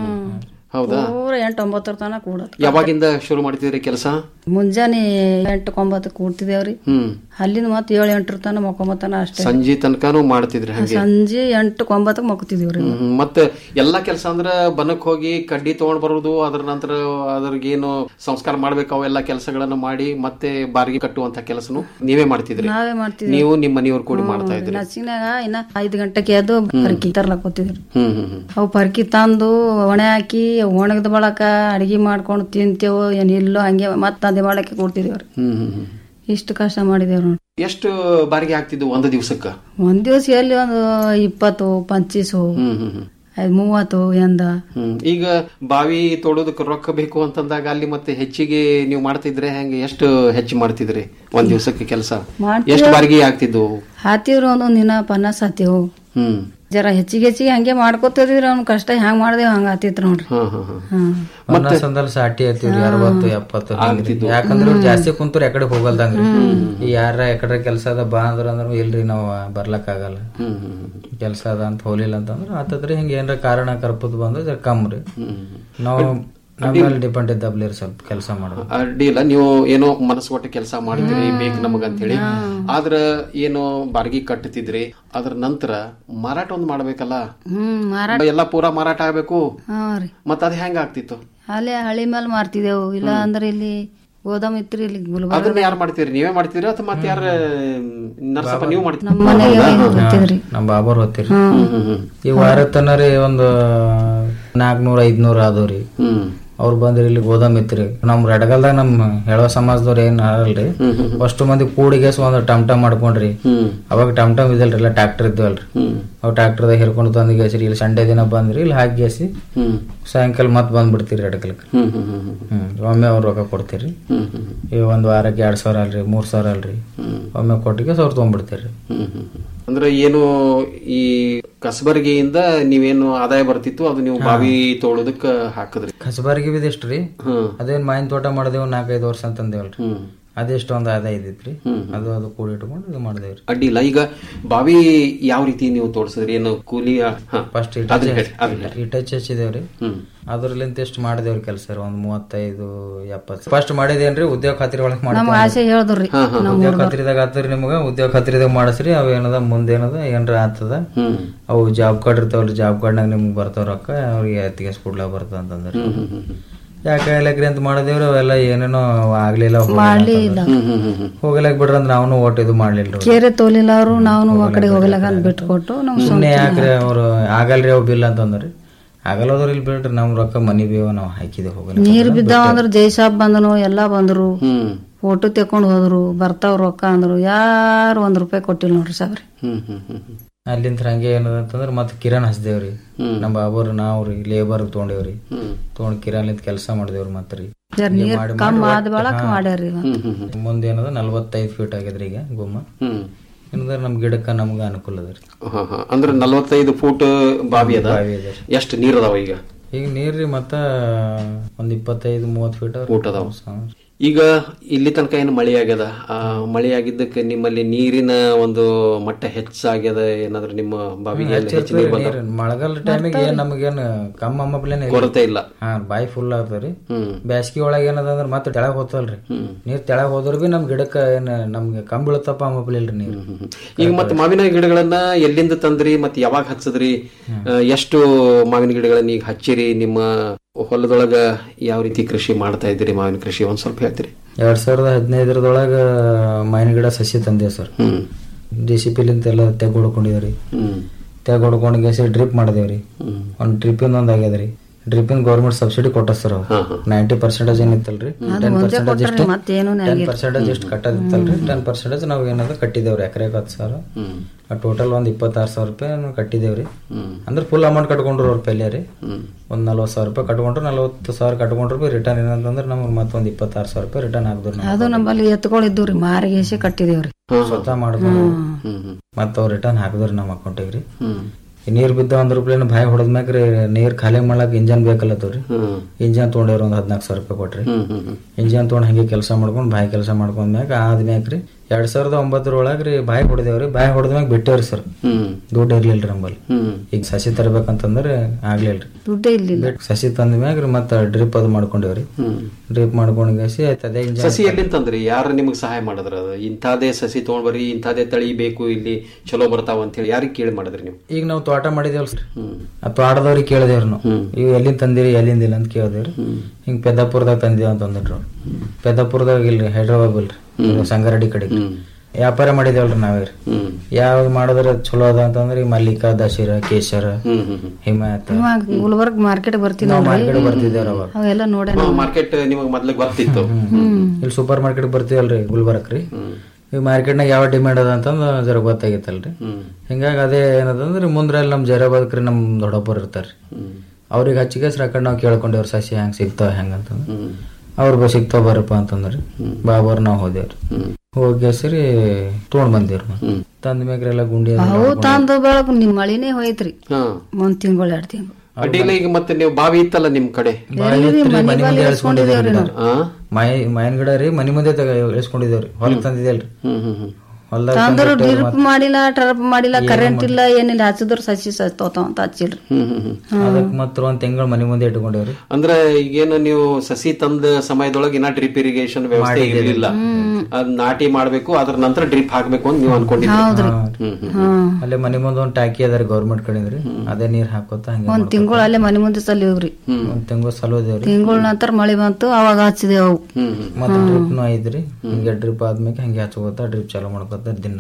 ಹೌದಾ ಪೂರ ಎಂಟು ಒಂಬತ್ತರ ತನಕ ಕೂಡತ್ ಯಾವಾಗಿಂದ ಶುರು ಮಾಡ್ತಿದ್ರಿ ಕೆಲಸ ಮುಂಜಾನೆ ಎಂಟು ಒಂಬತ್ತು ಕೂಡ್ತಿದೇವ್ರಿ ಹ್ಮ್ ಅಲ್ಲಿಂದ ಮತ್ತೆ ಏಳು ಎಂಟರ ತನ ಮಕ್ಕೊಂಬತ್ತನ ಅಷ್ಟೇ ಸಂಜೆ ತನಕನೂ ಮಾಡ್ತಿದ್ರಿ ಹಂಗೆ ಸಂಜೆ ಎಂಟು ಒಂಬತ್ತಕ್ಕೆ ಮಕ್ಕೋತಿದೀವ್ರಿ ಹ್ಮ್, ಮತ್ತೆ ಎಲ್ಲಾ ಕೆಲಸ ಅಂದ್ರ ಬನಕ್ ಹೋಗಿ ಕಡ್ಡಿ ತಗೊಂಡ್ ಬರೋದು ಅದ್ರ ನಂತರ ಅದ್ರಗೇನು ಸಂಸ್ಕಾರ ಮಾಡ್ಬೇಕು ಅವೆಲ್ಲ ಕೆಲಸಗಳನ್ನ ಮಾಡಿ ಮತ್ತೆ ಬಾರ್ಗಿ ಕಟ್ಟುವಂತ ಕೆಲಸನು ನೀವೇ ಮಾಡ್ತಿದ್ರಿ ನಾವೇ ಮಾಡ್ತಿದ್ವಿ ನೀವು ನಿಮ್ಮ ಮನೆಯವ್ರು ಕೂಡಿ ಮಾಡ್ತಾ ಇದ್ರಿ ನಸಿನಾಗ ಇನ್ನ ಐದು ಗಂಟೆಗೆ ಎದ್ದು ಪರ್ಕಿ ತರ್ಲಕ್ ಕೂತಿದ್ರಿ ಹ್ಮ್ ಹ್ಮ್ ಹ್ಮ್ ಅವು ಪರ್ಕಿ ತಂದು ಒಣೆ ಹಾಕಿ ಒಣಗದ ಬಳಕ ಅಡಿಗೆ ಮಾಡ್ಕೊಂಡು ತಿಂತೇವು ಏನ್ ಇಲ್ಲೋ ಹಂಗೆ ಮತ್ತೆ ಅದೇ ಮಾಡಕ್ಕೆ ಕೊಡ್ತಿದೇವ್ರಿ ಹ್ಮ್ ಹ್ಮ್ ಹ್ಮ್ ಇಷ್ಟು ಕಷ್ಟ ಮಾಡಿದೇವ್ರಿ ನೋಡಿ ಎಷ್ಟು ಬಾರಿಗೆ ಆಗ್ತಿದ್ವು ಒಂದು ದಿವಸಕ್ಕ ಒಂದ್ ದಿವಸ ಎಲ್ಲಿ ಒಂದು ಇಪ್ಪತ್ತು ಪಂಚೀಸು ಹ್ಮ್ ಹ್ಮ್ ಹ್ಮ್ ಐದ್ ಮೂವತ್ತು ಎಂದ ಹ್ಮ್ ಈಗ ಬಾವಿ ತೋಡೋದಕ್ಕೆ ರೊಕ್ಕ ಬೇಕು ಅಂತಂದಾಗ ಅಲ್ಲಿ ಮತ್ತೆ ಹೆಚ್ಚಿಗೆ ನೀವು ಮಾಡ್ತಿದ್ರೆ ಹೆಂಗೆ ಎಷ್ಟು ಹೆಚ್ಚು ಮಾಡ್ತಿದ್ರಿ ಒಂದ್ ದಿವಸಕ್ಕೆ ಕೆಲಸ ಮಾಡ್ತೀವಿ. ಎಷ್ಟು ಬಾರಿಗೆ ಆಗ್ತಿದ್ವು ಹಾತಿವ್ರಿ ಒಂದೊಂದ್ ದಿನ ಪನ್ನಾಸ್ ಹಾತಿವು ಹ್ಮ್ ಜರ ಹೆಚ್ಚಿಗೆ ಹೆಚ್ಚಿಗೆ ಹಂಗೆ ಮಾಡ್ಕೋತಿದ್ರಿ ಅವ್ನ ಕಷ್ಟ ಹ್ಯಾಂಗ್ ಮಾಡ್ದೇವ್ ಹಂಗ ಆತಿತ್ ನೋಡ್ರಿ ಹಾ ಹಾ ಹಾ ಹ್ಮ್ ಒಂದೊಂದ್ ಸಂದಲ್ ಸಾಟಿ ಹತ್ತಿವ್ರಿ ಅರವತ್ತು ಎಪ್ಪತ್ತು ಹಿಂಗ್ರಿ. ಯಾಕಂದ್ರ ಇವ್ರು ಜಾಸ್ತಿ ಕುಂತವ್ರ ಎಕಡೆ ಹೋಗಲ್ದಂಗ್ರಿ ಈ ಯಾರ ಎಕಡೆ ಕೆಲಸ ಅದ ಬಾ ಅಂದ್ರ ಅಂದ್ರ ಇಲ್ರಿ ನಾವ್ ಬರ್ಲಕ್ ಆಗಲ್ಲ ಹ್ಮ್ ಹ್ಮ್ ಕೆಲಸ ಅದ ಅಂತ ಹೋಲಿಲ್ಲ ಅಂತಂದ್ರ ಆತದ್ರಿ ಹಿಂಗ ಏನ್ರ ಕಾರಣ ಕರ್ಪದ್ ಬಂದ್ರ ಜರ ಕಮ್ರಿ ನಾವು ನಮ್ಮ ಮೇಲೆ ಡಿಪೆಂಡ್ ಇದ್ದಾಬ್ಲಿ ಸ್ವಲ್ಪ ಕೆಲಸ ಮಾಡೋದು ಅಡ್ಡಿಲ್ಲ ನೀವು ಏನೋ ಮನಸ್ಸು ಕೊಟ್ಟು ಕೆಲಸ ಮಾಡ್ತೀರಿ ಬೇಕು ನಮಗ ಅಂತ ಹೇಳಿ ಆದ್ರ ಏನೋ ಬಾರ್ಗಿ ಕಟ್ಟುತ್ತಿದ್ರಿ ಅದ್ರ ನಂತರ ಮಾರಾಟ ಒಂದ್ ಮಾಡ್ಬೇಕಲ್ಲ ಹ್ಮ್ ಮಾರಾಟ ಎಲ್ಲ ಪೂರಾ ಮಾರಾಟ ಆಗ್ಬೇಕು ಹಾ ರೀ ಮತ್ತ ಅದ್ ಹೆಂಗ ಆಗ್ತಿತ್ತು ಅಲ್ಲೇ ಹಳಿ ಮೇಲೆ ಮಾರ್ತಿದೆವು ಇಲ್ಲ ಅಂದ್ರೆ ಇಲ್ಲಿ ಗೋದಾಮ್ ಇತ್ರಿ ಇಲ್ಲಿ ಗುಲ್ಬರ್ಗ ಅದನ್ನ ಯಾರು ಮಾಡ್ತೀರಿ ನೀವೇ ಮಾಡ್ತೀರಿ ಅಥವಾ ಮತ್ತೆ ಯಾರ ನರ್ಸಪ್ಪ ನೀವು ಮಾಡ್ತೀರಿ ನಮ್ಮ ಮನೆಗೆ ಬರ್ತಿದ್ರಿ ನಮ್ ಬಾಬರ್ ಹೊತ್ತಿರಿ ಈ ವಾರ ತನರಿ ಒಂದು ನಾಲ್ಕನೂರ ಐದ್ನೂರ ಆದವ್ರಿ ಅವ್ರು ಬಂದ್ರಿ ಇಲ್ಲಿ ಗೋದಾಮ್ ಇತ್ರಿ ನಮ್ ರಡಗಲ್ದಾಗ ನಮ್ ಹೇಳೋ ಸಮಾಜದವ್ರ ಏನ್ ಹಾರಲ್ರಿ ಅಷ್ಟು ಮಂದಿ ಕೂಡಿಗೆ ಒಂದ್ ಟಮ್ ಟಮ್ ಮಾಡ್ಕೊಂಡ್ರಿ ಅವಾಗ ಟಮ್ ಟಮ್ ಇದಲ್ರಿ ಎಲ್ಲ ಟ್ರಾಕ್ಟರ್ ಇದ್ವಲ್ರಿ ಅವ್ ಟ್ರಾಕ್ಟರ್ದಾಗ ಹಿರ್ಕೊಂಡು ತಂದ್ ಗೇಸ್ರಿ ಇಲ್ಲಿ ಸಂಡೆ ದಿನ ಬಂದ್ರಿ ಇಲ್ಲಿ ಹಾಕಿ ಗೇಸಿ ಸಾಯಂಕಾಲ ಮತ್ ಬಂದ್ಬಿಡ್ತೀರಿ ರಡಕಲ್ಕ ಹ್ಮ್ ಒಮ್ಮೆ ಅವ್ರ ರೊಕ್ಕ ಕೊಡ್ತೀರಿ ಈ ಒಂದ್ ವಾರಕ್ಕೆ ಎರಡ್ ಸಾವಿರ ಅಲ್ರಿ ಮೂರ್ ಸಾವಿರ ಅಲ್ರಿ ಒಮ್ಮೆ ಕೊಟ್ಟಿಗೆ ಸಾವಿರ ತಗೊಂಡ್ಬಿಡ್ತೀರಿ ಅಂದ್ರೆ ಏನು ಈ ಕಸಬರ್ಗಿಯಿಂದ ನೀವೇನು ಆದಾಯ ಬರ್ತಿತ್ತು ಅದು ನೀವು ಬಾವಿ ತೋಳೋದಕ್ಕ ಹಾಕಿದ್ರಿ ಕಸಬಾರಿಗೆ ಬಿದ್ ಎಷ್ಟ್ರಿ ಅದೇನ್ ಮಾವಿನ ತೋಟ ಮಾಡಿದೇವ್ ನಾಲ್ಕೈದು ವರ್ಷ ಅಂತಂದೇವಲ್ರಿ ಅದೆಷ್ಟು ಒಂದ್ ಆದಾಯ ಇದ್ದಿತ್ರಿ ಅದು ಅದು ಕೂಡಿ ಇಟ್ಕೊಂಡು ಇದು ಮಾಡಿದೇವ್ರಿ ಅಡ್ಡಿಲ್ಲ ಈಗ ಬಾವಿ ಯಾವ ರೀತಿ ನೀವು ತೋಡ್ಸಿದ್ರಿ ಏನು ಕೂಲಿ ಫಸ್ಟ್ ಅದನ್ನ ಹೇಳಿ, ಅದನ್ನ ಹೇಳಿ. ಇಟಚ್ ಹಚ್ಚಿದೇವ್ರಿ ಅದ್ರಲ್ಲಿಂತ ಎಷ್ಟು ಮಾಡಿದೇವ್ರಿ ಕೆಲಸ ಒಂದ್ ಮೂವತ್ತೈದು ಎಪ್ಪತ್ತು ಫಸ್ಟ್ ಮಾಡಿದೇನ್ರಿ ಉದ್ಯೋಗ ಖಾತ್ರಿ ಒಳಗ್ ನಮ್ ಆಸೆ ಹೇಳ್ದ್ರಿ ಉದ್ಯೋಗ ಖಾತ್ರಿದಾಗ ಆತರಿ ನಿಮಗ ಉದ್ಯೋಗ ಖಾತ್ರಿದಾಗ ಮಾಡಿಸ್ರಿ ಅವ್ ಏನದ ಮುಂದೇನದ ಏನ್ರ ಆತದ ಅವು ಜಾಬ್ ಕಾರ್ಡ್ ಇರ್ತಾವಲ್ರಿ ಜಾಬ್ ಕಾರ್ಡ್ನಾಗ ನಿಮ್ಗೆ ಬರ್ತಾವ ರೊಕ್ಕ ಅವ್ರಿಗೆ ಎತ್ತಿಗೆ ಕೊಡ್ಲಾಕ ಬರ್ತದ ಅಂತಂದ್ರಿ ಯಾಕೆ ಇಲ್ಲಕ್ರಿ ಅಂತ ಮಾಡಿದೇವ್ರಿ ಅವೆಲ್ಲ ಏನೇನೋ ಆಗ್ಲಿಲ್ಲ ಮಾಡ್ಲಿಲ್ಲ. ಹೋಗಲಾಕ್ ಬಿಡ್ರಿ ಅಂದ್ರ ನಾವನು ಓಟ್ ಇದು ಮಾಡ್ಲಿಲ್ರಿ ಕೇರೆ ತೋಲಿಲ್ಲ ಅವರು ನಾವು ಆ ಕಡೆ ಹೋಗಲಾಗ ಅಂತ ಬಿಟ್ಕೊಟ್ಟು ನಮ್ ಸುಮ್ನೆ ಯಾಕ್ರಿ ಅವ್ರು ಆಗಲ್ರಿ ಅವ್ ಬಿಲ್ ಅಂತಂದ್ರಿ ಆಗಲ್ಲದ್ರ ಇಲ್ಲಿ ಬಿಡ್ರಿ ನಮ್ ರೊಕ್ಕ ಮನಿ ಬೇವ ನಾವ್ ಹಾಕಿದೆ ಹೋಗಲ್ಲ ನೀರ್ ಬಿದ್ದಾವ ಅಂದ್ರ ಜೈಸಾಬ್ ಬಂದನು ಎಲ್ಲಾ ಬಂದ್ರು ಫೋಟೋ ತೆಕೊಂಡ್ ಹೋದ್ರು ಬರ್ತಾವ್ ರೊಕ್ಕ ಅಂದ್ರು ಯಾರು ಒಂದ್ ರೂಪಾಯಿ ಕೊಟ್ಟಿಲ್ಲ ನೋಡ್ರಿ ಸಾಬ್ರಿ ಅಲ್ಲಿಂದ ಹಂಗೆ ಏನದ ಅಂತಂದ್ರ ಮತ್ ಕಿರಣ್ ಹಚ್ದೇವ್ರಿ ನಮ್ ಬಾಬರ್ ನಾವ್ರಿ ಲೇಬರ್ ತಗೊಂಡೇವ್ರಿ ತಗೊಂಡ್ ಕಿರಾನ್ಲಿಂದ ಕೆಲಸ ಮಾಡಿದೇವ್ರಿ ಮತ್ತ್ ರೀ ಜರ ನೀರ್ ಕಮ್ಮಿ ಆದ ಬಳಕ ಮಾಡ್ಯಾರ್ರಿ ಇವ. ಮುಂದೆ ಏನದ ನಲ್ವತ್ತೈದು ಫೀಟ್ ಆಗಿದ್ರಿ ಈಗ ಗುಮ್ಮ ಏನಂದ್ರ ನಮ್ ಗಿಡಕ್ಕ ನಮ್ಗ ಅನುಕೂಲ ಅದರಿ ಹಾ, ಹಾ. ಅಂದ್ರೆ ನಲ್ವತ್ತೈದು ಫೂಟ್ ಬಾವಿ ಅದ ಬಾವಿ ಅದ. ಎಷ್ಟು ನೀರ್ ಅದಾವ ಈಗ ಈಗ ನೀರ್ರಿ ಮತ್ತ ಒಂದ್ ಇಪ್ಪತ್ತೈದು ಮೂವತ್ ಫೀಟ್ ಫೂಟ್ ಅದಾವ ಈಗ ಇಲ್ಲಿ ತನಕ ಏನು ಮಳೆ ಆಗ್ಯದ ಆ ಮಳೆ ಆಗಿದ್ದಕ್ಕೆ ನಿಮ್ಮಲ್ಲಿ ನೀರಿನ ಒಂದು ಮಟ್ಟ ಹೆಚ್ಚಾಗ್ಯದ ಏನಾದ್ರು ನಿಮ್ಮ ಬಾವಿಗೆ ಎಲ್ಲ ಹೆಚ್ಚು ನೀರು ಬಂದಾವ? ಮಳೆಗಾಲ ಟೈಮಿಗೆ ಏನ್ ನಮಗೇನ್ ಕಮ್ಮ ಅಮ್ಮಪ್ಲೇನೆ ಕೊರತೆ ಇಲ್ಲ. ಹಾ ಬಾಯಿ ಫುಲ್ ಆಗ್ತದ್ರಿ ಬ್ಯಾಸ್ಗಿ ಒಳಗ ಏನದ ಅಂದ್ರ ಮತ್ತೆ ತೆಳಗ್ ಹೋತಲ್ರಿ ನೀರ್ ತೆಳಗ್ ಹೋದ್ರ ಬಿ ನಮ್ ಗಿಡಕ್ಕ ಏನ್ ನಮ್ಗೆ ಕಮ್ಮಿ ಬೀಳತಪ್ಪ ಅಮ್ಮಪ್ಲಿಲ್ರಿ ನೀರ್ ಈಗ ಮತ್ತೆ ಮಾವಿನ ಗಿಡಗಳನ್ನ ಎಲ್ಲಿಂದ ತಂದ್ರಿ ಮತ್ತೆ ಯಾವಾಗ ಹಚ್ಚದ್ರಿ ಆ, ಎಷ್ಟು ಮಾವಿನ ಗಿಡಗಳನ್ನ ಈಗ ಹಚ್ಚಿರಿ ನಿಮ್ಮ ಹೊಲದೊಳಗ ಯಾವ ರೀತಿ ಕೃಷಿ ಮಾಡ್ತಾ ಇದ್ದೀರಿ ಮಾವಿನ ಕೃಷಿ ಒಂದ್ ಸ್ವಲ್ಪ ಹೇಳ್ತೀರಿ ಎರಡ್ ಸಾವಿರದ ಹದಿನೈದರದೊಳಗ ಮಾವಿನ ಗಿಡ ಸಸಿ ತಂದೆ ಸರ್ ಜೆ ಸಿ ಪಿಲಿಂತ ಎಲ್ಲ ತೆಗ್ ಹೊಡ್ಕೊಂಡಿದ್ರಿ ತೆಗ್ ಹೊಡ್ಕೊಂಡು ಗೆಸಿ ಡ್ರಿಪ್ ಮಾಡಿದೇವ್ರಿ ಒಂದ್ ಡ್ರಿಪ್ಪಿಂದ ಒಂದ್ ಆಗ್ಯದ್ರಿ ಡ್ರಿಪ್ಪಿಂದ ಗೌರ್ಮೆಂಟ್ ಸಬ್ಸಿಡಿ ಕೊಟ್ಟ ಸರ್ ನೈಂಟಿ ಪರ್ಸೆಂಟೇಜ್ ಏನಿತ್ತಲ್ರಿ ಅದು ಟೆನ್ ಮುಂದೆ ಪರ್ಸೆಂಟೇಜ್ ಕೊಟ್ಟಾರ್ರಿ, ಎಷ್ಟು ಮತ್ತೇನೂ ಟೆನ್ ಆಗಿಲ್ಲ. ಪರ್ಸೆಂಟೇಜ್ ಎಷ್ಟು ಕಟ್ಟೋದಿತ್ತಲ್ರಿ ಟೆನ್ ಪರ್ಸೆಂಟೇಜ್ ನಾವು ಏನಾದ್ರು ಕಟ್ಟಿದೇವ್ರಿ ಎಕರೆಗೆ ಹತ್ತು ಸಾವಿರ ಟೋಟಲ್ ಒಂದ್ ಇಪ್ಪತ್ತಾರು ಸಾವಿರ ರೂಪಾಯಿ ನಾವು ಕಟ್ಟಿದೇವ್ರಿ ಅಂದ್ರೆ ಫುಲ್ ಅಮೌಂಟ್ ಕಟ್ಕೊಂಡ್ರು ಅವ್ರ ಪೆಲೆ ರೀ ಒಂದ್ ನಲ್ವತ್ತು ಸಾವಿರ ರೂಪಾಯಿ ಕಟ್ಕೊಂಡ್ರು ನಲ್ವತ್ತು ಸಾವಿರ ಕಟ್ಕೊಂಡ್ರು ಬಿ ರಿಟರ್ನ್ ಏನಂತಂದ್ರೆ ನಮ್ಗೆ ಮತ್ತೊಂದ್ ಇಪ್ಪತ್ತಾರು ಸಾವಿರ ರೂಪಾಯಿ ರಿಟರ್ನ್ ಹಾಕ್ದ್ರು ನಾವು ಅದು ನಮ್ಮಲ್ಲಿ ಎತ್ಕೊಂಡಿದ್ದು ರೀ ಮಾರಿಗೇಸಿ ಕಟ್ಟಿದೇವ್ರಿ ಸ್ವತಃ ಮಾಡ್ಕೊಂಡು ಮತ್ತ ಅವ್ರ ರಿಟರ್ನ್ ಹಾಕಿದ್ರಿ ನಮ್ಮ ಅಕೌಂಟಿಗೆ ರೀ ಈ ನೀರ್ ಬಿದ್ದ ಒಂದ್ ರೂಪಾಯಿ ಬಾಯಿ ಹೊಡೆದ್ಮ್ಯಾಕ್ರಿ ನೀರ್ ಖಾಲಿ ಮಾಡ್ಲಾಕ ಇಂಜನ್ ಬೇಕಲ್ಲತ್ತವ್ರಿ ಇಂಜನ್ ತೊಗೊಂಡೇವ್ರಿ ಒಂದ್ ಹದಿನಾಲ್ಕು ಸಾವಿರ ರೂಪಾಯಿ ಕೊಟ್ರಿ ಇಂಜನ್ ತೊಗೊಂಡ್ ಹಂಗೆ ಕೆಲಸ ಮಾಡ್ಕೊಂಡ್ ಬಾಯಿ ಕೆಲಸ ಮಾಡ್ಕೊಂಡ್ಮ್ಯಾಗ ಆದ್ಮ್ಯಾಕ್ರಿ ಎರಡ್ ಸಾವಿರದ ಒಂಬತ್ತರೊಳಗ್ರಿ ಬಾಯಿ ಹೊಡೆದೇವ್ರಿ ಬಾಯಿ ಹೊಡೆದ್ಮ್ಯಾಗ ಬಿಟ್ಟೇವ್ರಿ ಸರ್ ದುಡ್ಡು ಇರ್ಲಿಲ್ರಿ ನಂಬಲ್ಲಿ ಈಗ ಸಸಿ ತರಬೇಕಂತಂದ್ರೆ ಆಗ್ಲಿಲ್ರಿ ದುಡ್ಡೇ ಇರ್ಲಿಲ್ಲ ಬಿಟ್ ಸಸಿ ತಂದ ಮ್ಯಾಗ್ರಿ ಮತ್ತ ಡ್ರಿಪ್ ಅದು ಮಾಡ್ಕೊಂಡೇವ್ರಿ ಡ್ರಿಪ್ ಮಾಡ್ಕೊಂಡ್ ಗೆಸಿ ಆಯ್ತು ಅದೇ ಇಂಜನ್ ಸಸಿ ಎಲ್ಲಿಂತಂದ್ರಿ ಯಾರು ನಿಮಗೆ ಸಹಾಯ ಮಾಡಿದ್ರ ಅದು ಇಂಥದೇ ಸಸಿ ತಗೊಂಡ್ ಬರ್ರಿ ಇಂಥದೇ ತಳಿ ಬೇಕು ಇಲ್ಲಿ ಚಲೋ ಬರ್ತಾವ ಅಂತ ಹೇಳಿ ಯಾರಿಗೆ ಕೇಳಿ ಮಾಡಿದ್ರಿ ನೀವು ಈಗ ನಾವು ತೋಟ ಮಾಡಿದೇವಲ್ ಸರ್ ಆ ತೋಟದವ್ರಿಗೆ ಕೇಳಿದೇವ್ರಿ ನಾವು ಇವು ಎಲ್ಲಿಂದ ತಂದಿರಿ ಎಲ್ಲಿಂದ ಇಲ್ಲ ಅಂತ ಕೇಳಿದೇವ್ರಿ ಹಿಂಗ್ ಪೆದ್ದಾಪುರದಾಗ ತಂದಿವ ಅಂತ ಅಂದಿಟ್ರು ಪೆದ್ದಾಪುರದಾಗ ಇಲ್ರಿ ಹೈದ್ರಾಬಾದ್ ಇಲ್ರಿ ಇದು ಸಂಗಾರೆಡ್ಡಿ ಕಡೆ ವ್ಯಾಪಾರ ಮಾಡಿದೇವಲ್ರಿ ನಾವೇ ರೀ ಯಾವ ಮಾಡಿದ್ರೆ ಚಲೋ ಅದ ಅಂತಂದ್ರೆ ಈ ಮಲ್ಲಿಕಾ ದಶೀರ ಕೇಶರ ಹಿಮಾಯತ್ ಇವಾಗ ಗುಲ್ಬರ್ಗ್ ಮಾರ್ಕೆಟ್ ಬರ್ತೀನಿ ನಾವು ಮಾರ್ಕೆಟ್ ಬರ್ತಿದ್ದೇವ್ರಿ ಅವಾಗ ಅವೆಲ್ಲ ನೋಡೇ ಮಾರ್ಕೆಟ್ ನಿಮಗೆ ಮೊದ್ಲಿಗೆ ಗೊತ್ತಿತ್ತು ಇಲ್ಲಿ ಸೂಪರ್ ಮಾರ್ಕೆಟ್ ಬರ್ತೀವಲ್ರಿ ಗುಲ್ಬರ್ಗ್ ರೀ ಈ ಮಾರ್ಕೆಟ್ನಾಗ ಯಾವ ಡಿಮ್ಯಾಂಡ್ ಅದ ಅಂತಂದು ಜರ ಗೊತ್ತಾಗಿತ್ತಲ್ರಿ ಹಿಂಗಾಗಿ ಅದೇ ಏನದಂದ್ರೆ ಮುಂದ್ರೆ ಅಲ್ಲಿ ನಮ್ ಜೈರಾಬಾದ್ಕ್ರಿ ನಮ್ ದೊಡ್ಡಪ್ಪರ್ ಇರ್ತಾರ್ರಿ ಅವ್ರಿಗೆ ಹಚ್ಚಿಗೆ ಸರ್ ನಾವು ಕೇಳ್ಕೊಂಡೇವ್ರಿ ಸಸಿ ಹೆಂಗ್ ಸಿಗ್ತಾವ ಹೆಂಗ್ ಅಂತಂದ್ರೆ ಅವ್ರ ಬ ಸಿಗ್ತಾವ ಬರಪ್ಪ ಅಂತಂದ್ರಿ ಬಾಬರ್ ನಾವ್ ಹೋದೇವ್ರಿ ಹೋಗಿ ಸರಿ ತೊಗೊಂಡ್ ಬಂದೇವ್ರಿ ತಂದ ಮ್ಯಾಗ್ರಿ ಎಲ್ಲ ಗುಂಡಿ ಅದು ಅವು ತಂದು ಬೆಳಕು ನಿಮ್ ಮಳಿನೇ ಹೋಯ್ತ್ರಿ ಹಾ ಒಂದ್ ತಿಂಗಳು ಎರಡ್ ತಿಂಗಳು ಅಡ್ಡಿಲ್ಲ ಈಗ ಮತ್ತೆ ನೀವು ಬಾವಿ ಇತ್ತಲ್ಲ ನಿಮ್ ಕಡೆ ಬಾಯಿ ಎತ್ರಿ ಮನಿ ಮುಂದೆ ಇಳಿಸ್ಕೊಂಡಿದ್ದೇವ್ರಿ ನಾವು. ಆ? ಮೈ ಮೈನ್ ಗಿಡ ರೀ ಮನಿ ಮುಂದೆ ತಗ ಇಳಿಸ್ಕೊಂಡಿದ್ದೇವ್ರಿ ಹೊಲಕ್ ತಂದಿದ್ದೇಲ್ರಿ ಹೊಲ್ದಾಗ ತಂದ್ರು ತಂದಿಟ್ಟೇವ್ರಿ ಡ್ರಿಪ್ ಮತ್ತ್ ಮಾಡಿಲ್ಲ ಟರ್ಪ್ ಮಾಡಿಲ್ಲ ಕರೆಂಟ್ ಇಲ್ಲ ಏನಿಲ್ಲ ಹಚ್ಚಿದ್ರು ಸಸಿ ಸತ್ತೋತಾವ ಅಂತ ಹಚ್ಚಿಲ್ರಿ ಅದಕ್ ಮತ್ತ ಒಂದ್ ತಿಂಗಳು ಮನಿ ಮುಂದೆ ಇಟ್ಕೊಂಡೇವ್ರಿ ಅಂದ್ರೆ ಈಗೇನು ನೀವು ಸಸಿ ತಂದ ಸಮಯದೊಳಗೆ ಇನ್ನ ಡ್ರಿಪ್ ಇರಿಗೇಷನ್ ವ್ಯವಸ್ಥೆ ಇರಲಿಲ್ಲ ಅದ್ ನಾಟಿ ಮಾಡ್ಬೇಕು ಅದ್ರ ನಂತರ ಡ್ರಿಪ್ ಹಾಕ್ಬೇಕು ಅಂತ ನೀವು ಅನ್ಕೊಂಡಿದ್ರಿ ಹ್ಮ್, ಹ್ಮ್. ಅಲ್ಲೇ ಮನಿ ಮುಂದೆ ಒಂದ್ ಟಾಕಿ ಅದಾರಿ ಗೌರ್ಮೆಂಟ್ ಕಡೆಂದ್ರಿ ಅದೇ ನೀರ್ ಹಾಕೋತ ಹಂಗೆ ಒಂದ್ ತಿಂಗಳು ಅಲ್ಲೇ ಮನೆ ಮುಂದೆ ಸಲಿವ್ರಿ ಒಂದ್ ತಿಂಗಳು ಸಲೋದೇವ್ರಿ ತಿಂಗಳ ನಂತರ ಮಳಿ ಬಂತು ಅವಾಗ ಹಚ್ಚಿದೇವು ಅವು ಮತ್ತ ಡ್ರಿಪ್ನು ಐತ್ರಿ ಹಿಂಗೆ ಡ್ರಿಪ್ ಆದ್ಮೇಲೆ ಹಂಗೆ ಹಚ್ಕೋತ ಡ್ರಿಪ್ ಚಾಲೂ ಮಾಡ್ಕೋತ ದಿನ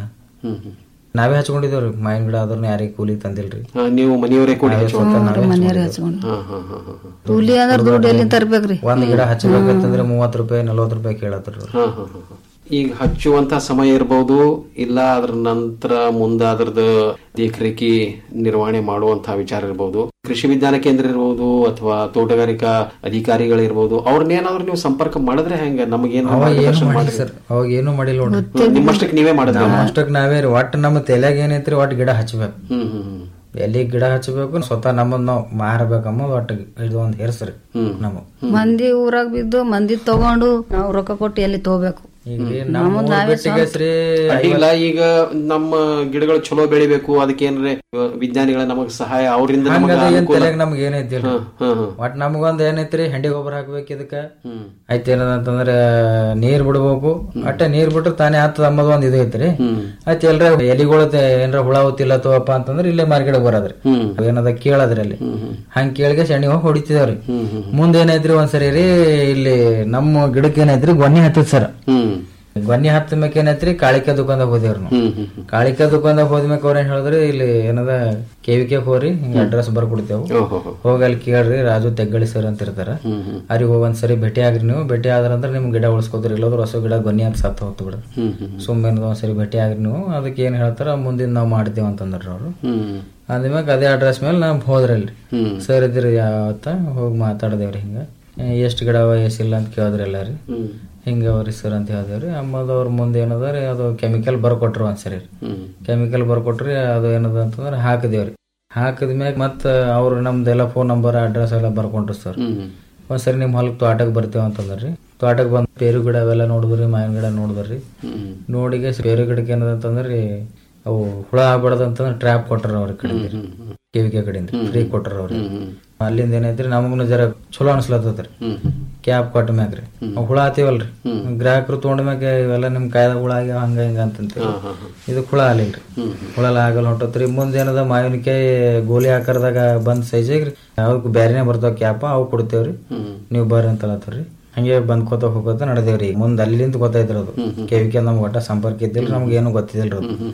ನಾವೇ ಹಚ್ಕೊಂಡಿದೇವ್ರಿ ಮಾವಿನ ಗಿಡ ಆದ್ರೂ ಯಾರಿಗೆ ಕೂಲಿಗೆ ತಂದಿಲ್ರಿ ಹಾ, ನೀವು ಮನೆಯವರೇ ಕೂಡಿ ನಾವೇ ಹಚ್ಚುವಂತ? ಸ್ವತಃ ನಾವೇ ಮನೆಯವ್ರೇ ಹಚ್ಕೊಂಡಿದ್ದೇವ್ರಿ. ಹಚ್ಕೊಂಡು ಕೂಲಿ ಅಂದ್ರೆ ದುಡ್ಡು ಎಲ್ಲಿ ತರ್ಬೇಕ್ರಿ ಒಂದ್ ಗಿಡ ಹಚ್ಚಬೇಕಂತಂದ್ರೆ ಮೂವತ್ ರೂಪಾಯಿ ನಲ್ವತ್ ರೂಪಾಯಿ ಕೇಳತ್ರಿ ಹಾ, ಹಾ, ಹಾ, ಹಾ. ಈಗ ಹಚ್ಚುವಂತ ಸಮಯ ಇರಬಹುದು ಇಲ್ಲ ಅದ್ರ ನಂತರ ಮುಂದೆ ಅದ್ರದ್ದು ದೇಖರೇಖಿ ನಿರ್ವಹಣೆ ಮಾಡುವಂತಹ ವಿಚಾರ ಇರಬಹುದು ಕೃಷಿ ವಿಜ್ಞಾನ ಕೇಂದ್ರ ಇರಬಹುದು ಅಥವಾ ತೋಟಗಾರಿಕಾ ಅಧಿಕಾರಿಗಳಿರ್ಬೋದು ಅವ್ರನ್ನೇನಾದ್ರೂ ನೀವು ಸಂಪರ್ಕ ಮಾಡಿದ್ರೆ ಹೆಂಗ ನಮಗೇನು ಅವಾಗ ಏನು ಮಾರ್ಗದರ್ಶನ ಮಾಡಿಲ್ಲ ಮಾಡ್ರಿ ಸರ್ ಅವಾಗ ಏನು ಮಾಡಿಲ್ಲ ನೋಡ್ರಿ ನಿಮ್ಮಷ್ಟಕ್ಕೆ ನೀವೇ ಮಾಡಿದ್ರೆ ನಮ್ಮ ಅಷ್ಟಕ್ ನಾವೇ ರೀ ಒಟ್ಟು ನಮ್ಮ ತಲೆಯಾಗ ಏನೈತ್ರಿ ಒಟ್ಟು ಗಿಡ ಹಚ್ಬೇಕು ಹ್ಮ್ ಹ್ಮ್ ಹ್ಮ್ ಎಲ್ಲಿ ಗಿಡ ಹಚ್ಚಬೇಕು ಸ್ವತಃ ನಮ್ಮದ್ ನಾವು ಮಾರಬೇಕಂಬ ಒಟ್ಟು ಇದು ಒಂದ್ ಹೆರ್ಸ್ರಿ ನಮ್ಮ ಮಂದಿ ಊರಾಗ ಬಿದ್ದು ಮಂದಿ ತಗೊಂಡು ನಾವು ರೊಕ್ಕ ಕೊಟ್ಟು ಎಲ್ಲಿ ತಗೋಬೇಕು ಈಗ ನಮ್ಮ ಊರ್ ಬಿಟ್ಟಿಗೆ ಶ್ರೀ ಅಡ್ಡಿಲ್ಲ ಈಗ ನಮ್ಮ ಗಿಡಗಳು ಚಲೋ ಬೆಳಿಬೇಕು ಅದಕ್ಕೆ ಏನ್ರೆ ವಿಜ್ಞಾನಿಗಳ ನಮಗ್ ಸಹಾಯ ಅವರಿಂದ ಹಂಗದ ಏನ್ ತಲೆಯಾಗ ನಮ್ಗೆ ಏನೈತಿ ಒಟ್ ನಮಗೊಂದ್ ಏನೈತ್ರಿ ಹೆಂಡಿ ಗೊಬ್ಬರ ಹಾಕ್ಬೇಕು ಇದಕ್ಕ ಆಯ್ತು ಏನದಂತಂದ್ರ ನೀರ್ ಬಿಡ್ಬೇಕು ಅಟ್ಟೆ ನೀರ್ ಬಿಟ್ರೆ ತಾನೇ ಆತದ ಅಂಬದ್ ಒಂದ್ ಇದು ಐತ್ರಿ ಆಯ್ತು ಎಲ್ರ ಎಲಿಗಳು ಏನ್ರ ಹುಳ ಹೊತ್ತಿಲ್ಲತ್ತವಪ್ಪ ಅಂತಂದ್ರ ಇಲ್ಲೇ ಮಾರ್ಕೆಟ್ ಬರೋದ್ರಿ ಏನದ ಕೇಳದ್ರಿ ಅಲ್ಲಿ ಹಂಗ ಕೇಳಿಗೆ ಸೆಣಿ ಹೋಗಿ ಹೊಡಿತಿದಾವ್ರಿ ಮುಂದ್ ಏನೈತ್ರಿ ಒಂದ್ಸರಿ ರೀ ಇಲ್ಲಿ ನಮ್ಮ ಗಿಡಕ್ಕೆ ಏನೈತ್ರಿ ಗೊನ್ನಿ ಹತ್ತದ ಸರ್ ಗೊನ್ನಿ ಹತ್ತ ಮ್ಯಾಕ ಏನೈತ್ರಿ ಕಾಳಿಕೆ ದುಕಾನ್ದಾಗ ಹೋದೇವ್ರಿ ನಾವು ಕಾಳಿಕೆ ದುಕಾನ್ದಾಗ ಹೋದ್ಮ್ಯಾಕ ಅವ್ರ ಏನ್ ಹೇಳಿದ್ರಿ ಇಲ್ಲಿ ಏನದ ಕೆವಿಕೆ ಹೋರಿ ಹಿಂಗ ಅಡ್ರೆಸ್ ಬರ್ಕೊಡ್ತೇವು ಹೋಗಿ ಅಲ್ಲಿ ಕೇಳ್ರಿ ರಾಜು ತೆಗ್ಗಳಿ ಸರ್ ಅಂತ ಇರ್ತಾರ ಅವ್ರಿಗೆ ಹೋಗಿ ಒಂದ್ಸರಿ ಭೇಟಿ ಆಗ್ರಿ ನೀವು ಭೇಟಿ ಆದ್ರಂದ್ರ ನಿಮ್ ಗಿಡ ಉಳಿಸ್ಕೋದ್ರಿ ಇಲ್ಲದ್ರ ಹೊಸ ಗಿಡ ಗೊನ್ನಿ ಅಂತ ಸತ್ತ ಹೋಗ್ತು ಬಿಡ ಸುಮ್ಮನೆ ಒಂದ್ಸರಿ ಭೇಟಿ ಆಗ್ರಿ ನೀವು ಅದಕ್ಕೆ ಏನ್ ಹೇಳ್ತಾರ ಮುಂದಿನ ನಾವ್ ಮಾಡ್ತೇವೆ ಅಂತಂದ್ರಿ ಅವ್ರು ಅಂದ್ಮ್ಯಾಗ ಅದೇ ಅಡ್ರೆಸ್ ಮೇಲೆ ನಾವ್ ಹೋದ್ರಲ್ರಿ ಸರ್ ಇದ್ರಿ ಯಾವತ್ತ ಹೋಗಿ ಮಾತಾಡ್ದೇವ್ರಿ ಹಿಂಗ ಎಷ್ಟ್ ಗಿಡ ಅವ ಎಷ್ಟ್ ಇಲ್ಲ ಅಂತ ಕೇಳಿದ್ರಿ ಎಲ್ಲಾರಿ ಹಿಂಗ ಅವ್ರಿ ಸರ್ ಅಂತ ಹೇಳಿದೇವ್ರಿ ಅಮ್ಮದ ಅವ್ರ ಮುಂದೆ ಏನದ ರೀ ಅದು ಕೆಮಿಕಲ್ ಬರ್ಕೊಟ್ರು ಒಂದ್ಸರಿ ಕೆಮಿಕಲ್ ಬರ್ಕೊಟ್ರಿ ಅದು ಏನದ ಅಂತಂದ್ರೆ ಹಾಕಿದೇವ್ರಿ ಹಾಕಿದ ಮ್ಯಾಗ ಮತ್ತ ಅವ್ರು ನಮ್ದೆಲ್ಲ ಫೋನ್ ನಂಬರ್ ಅಡ್ರೆಸ್ ಎಲ್ಲ ಬರ್ಕೊಂಡ್ರು ಸರ್ ಒಂದ್ಸರಿ ನಿಮ್ ಹೊಲಕ್ ತೋಟಕ್ ಬರ್ತೇವ ಅಂತಂದ್ರಿ ತೋಟಕ್ ಬಂದ್ ಪೇರು ಗಿಡ ಅವೆಲ್ಲ ನೋಡಿದ್ರಿ ಮಾವಿನ ಗಿಡ ನೋಡಿದ್ರಿ ನೋಡಿಗೆ ಪೇರು ಗಿಡಕ್ಕೆ ಏನದ ಅಂತಂದ್ರಿ ಅವು ಹುಳ ಆಗ್ಬಾರ್ದು ಅಂತಂದ್ರೆ ಟ್ರ್ಯಾಪ್ ಕೊಟ್ರ ಅವ್ರ ಕಡೆಯಿಂದ ಕೆವಿಕೆ ಕಡೆಯಿಂದ ಫ್ರೀ ಕೊಟ್ರ ಅವ್ರಿ ಅಲ್ಲಿಂದ ಏನೈತ್ರಿ ನಮಗ್ನು ಜರ ಚಲೋ ಅನ್ಸ್ಲತ್ತತ್ರಿ ಕ್ಯಾಪ್ ಕೊಟ್ಟ ಮ್ಯಾಗ್ರಿ ಅವ್ ಹುಳ ಆತೀವಲ್ರಿ ಗ್ರಾಹಕರು ತೊಗೊಂಡ ಮ್ಯಾಗ ಇವೆಲ್ಲ ನಿಮ್ ಕಾಯ್ದ ಹುಳ ಆಗ್ಯಾವ ಹಂಗ ಹಿಂಗ ಅಂತಂತೀವಿ ಇದಕ್ ಹುಳ ಆಲಿಲ್ರಿ ಹುಳ ಆಗಲ್ಲ ಹೊಂಟತ್ರಿ ಮುಂದೆ ಏನದ ಮಾವಿನಕಾಯಿ ಗೋಲಿ ಆಕಾರದಾಗ ಬಂದ್ ಸೈಜಾಗ್ರಿ ಅವಕ್ ಬ್ಯಾರಿನೇ ಬರ್ತಾವ ಕ್ಯಾಪ ಅವು ಕೊಡ್ತೇವ್ರಿ ನೀವು ಬರ್ರಿ ಅಂತ ಹೇಳತ್ತೀರಿ ಹಂಗೆ ಬಂದ್ಕೋತ ಹೋಗೋತ ನಡೆದೇವ್ರಿ ಮುಂದ್ ಅಲ್ಲಿಂದ ಗೊತ್ತಾಯ್ತ್ರಿ ಅದು ಕೆವಿಕೆ ನಮ್ಗೆ ಒಟ್ಟ ಸಂಪರ್ಕ ಇದ್ದಿಲ್ರಿ ನಮ್ಗೆ ಏನು ಗೊತ್ತಿದಿಲ್ರಿ ಅದು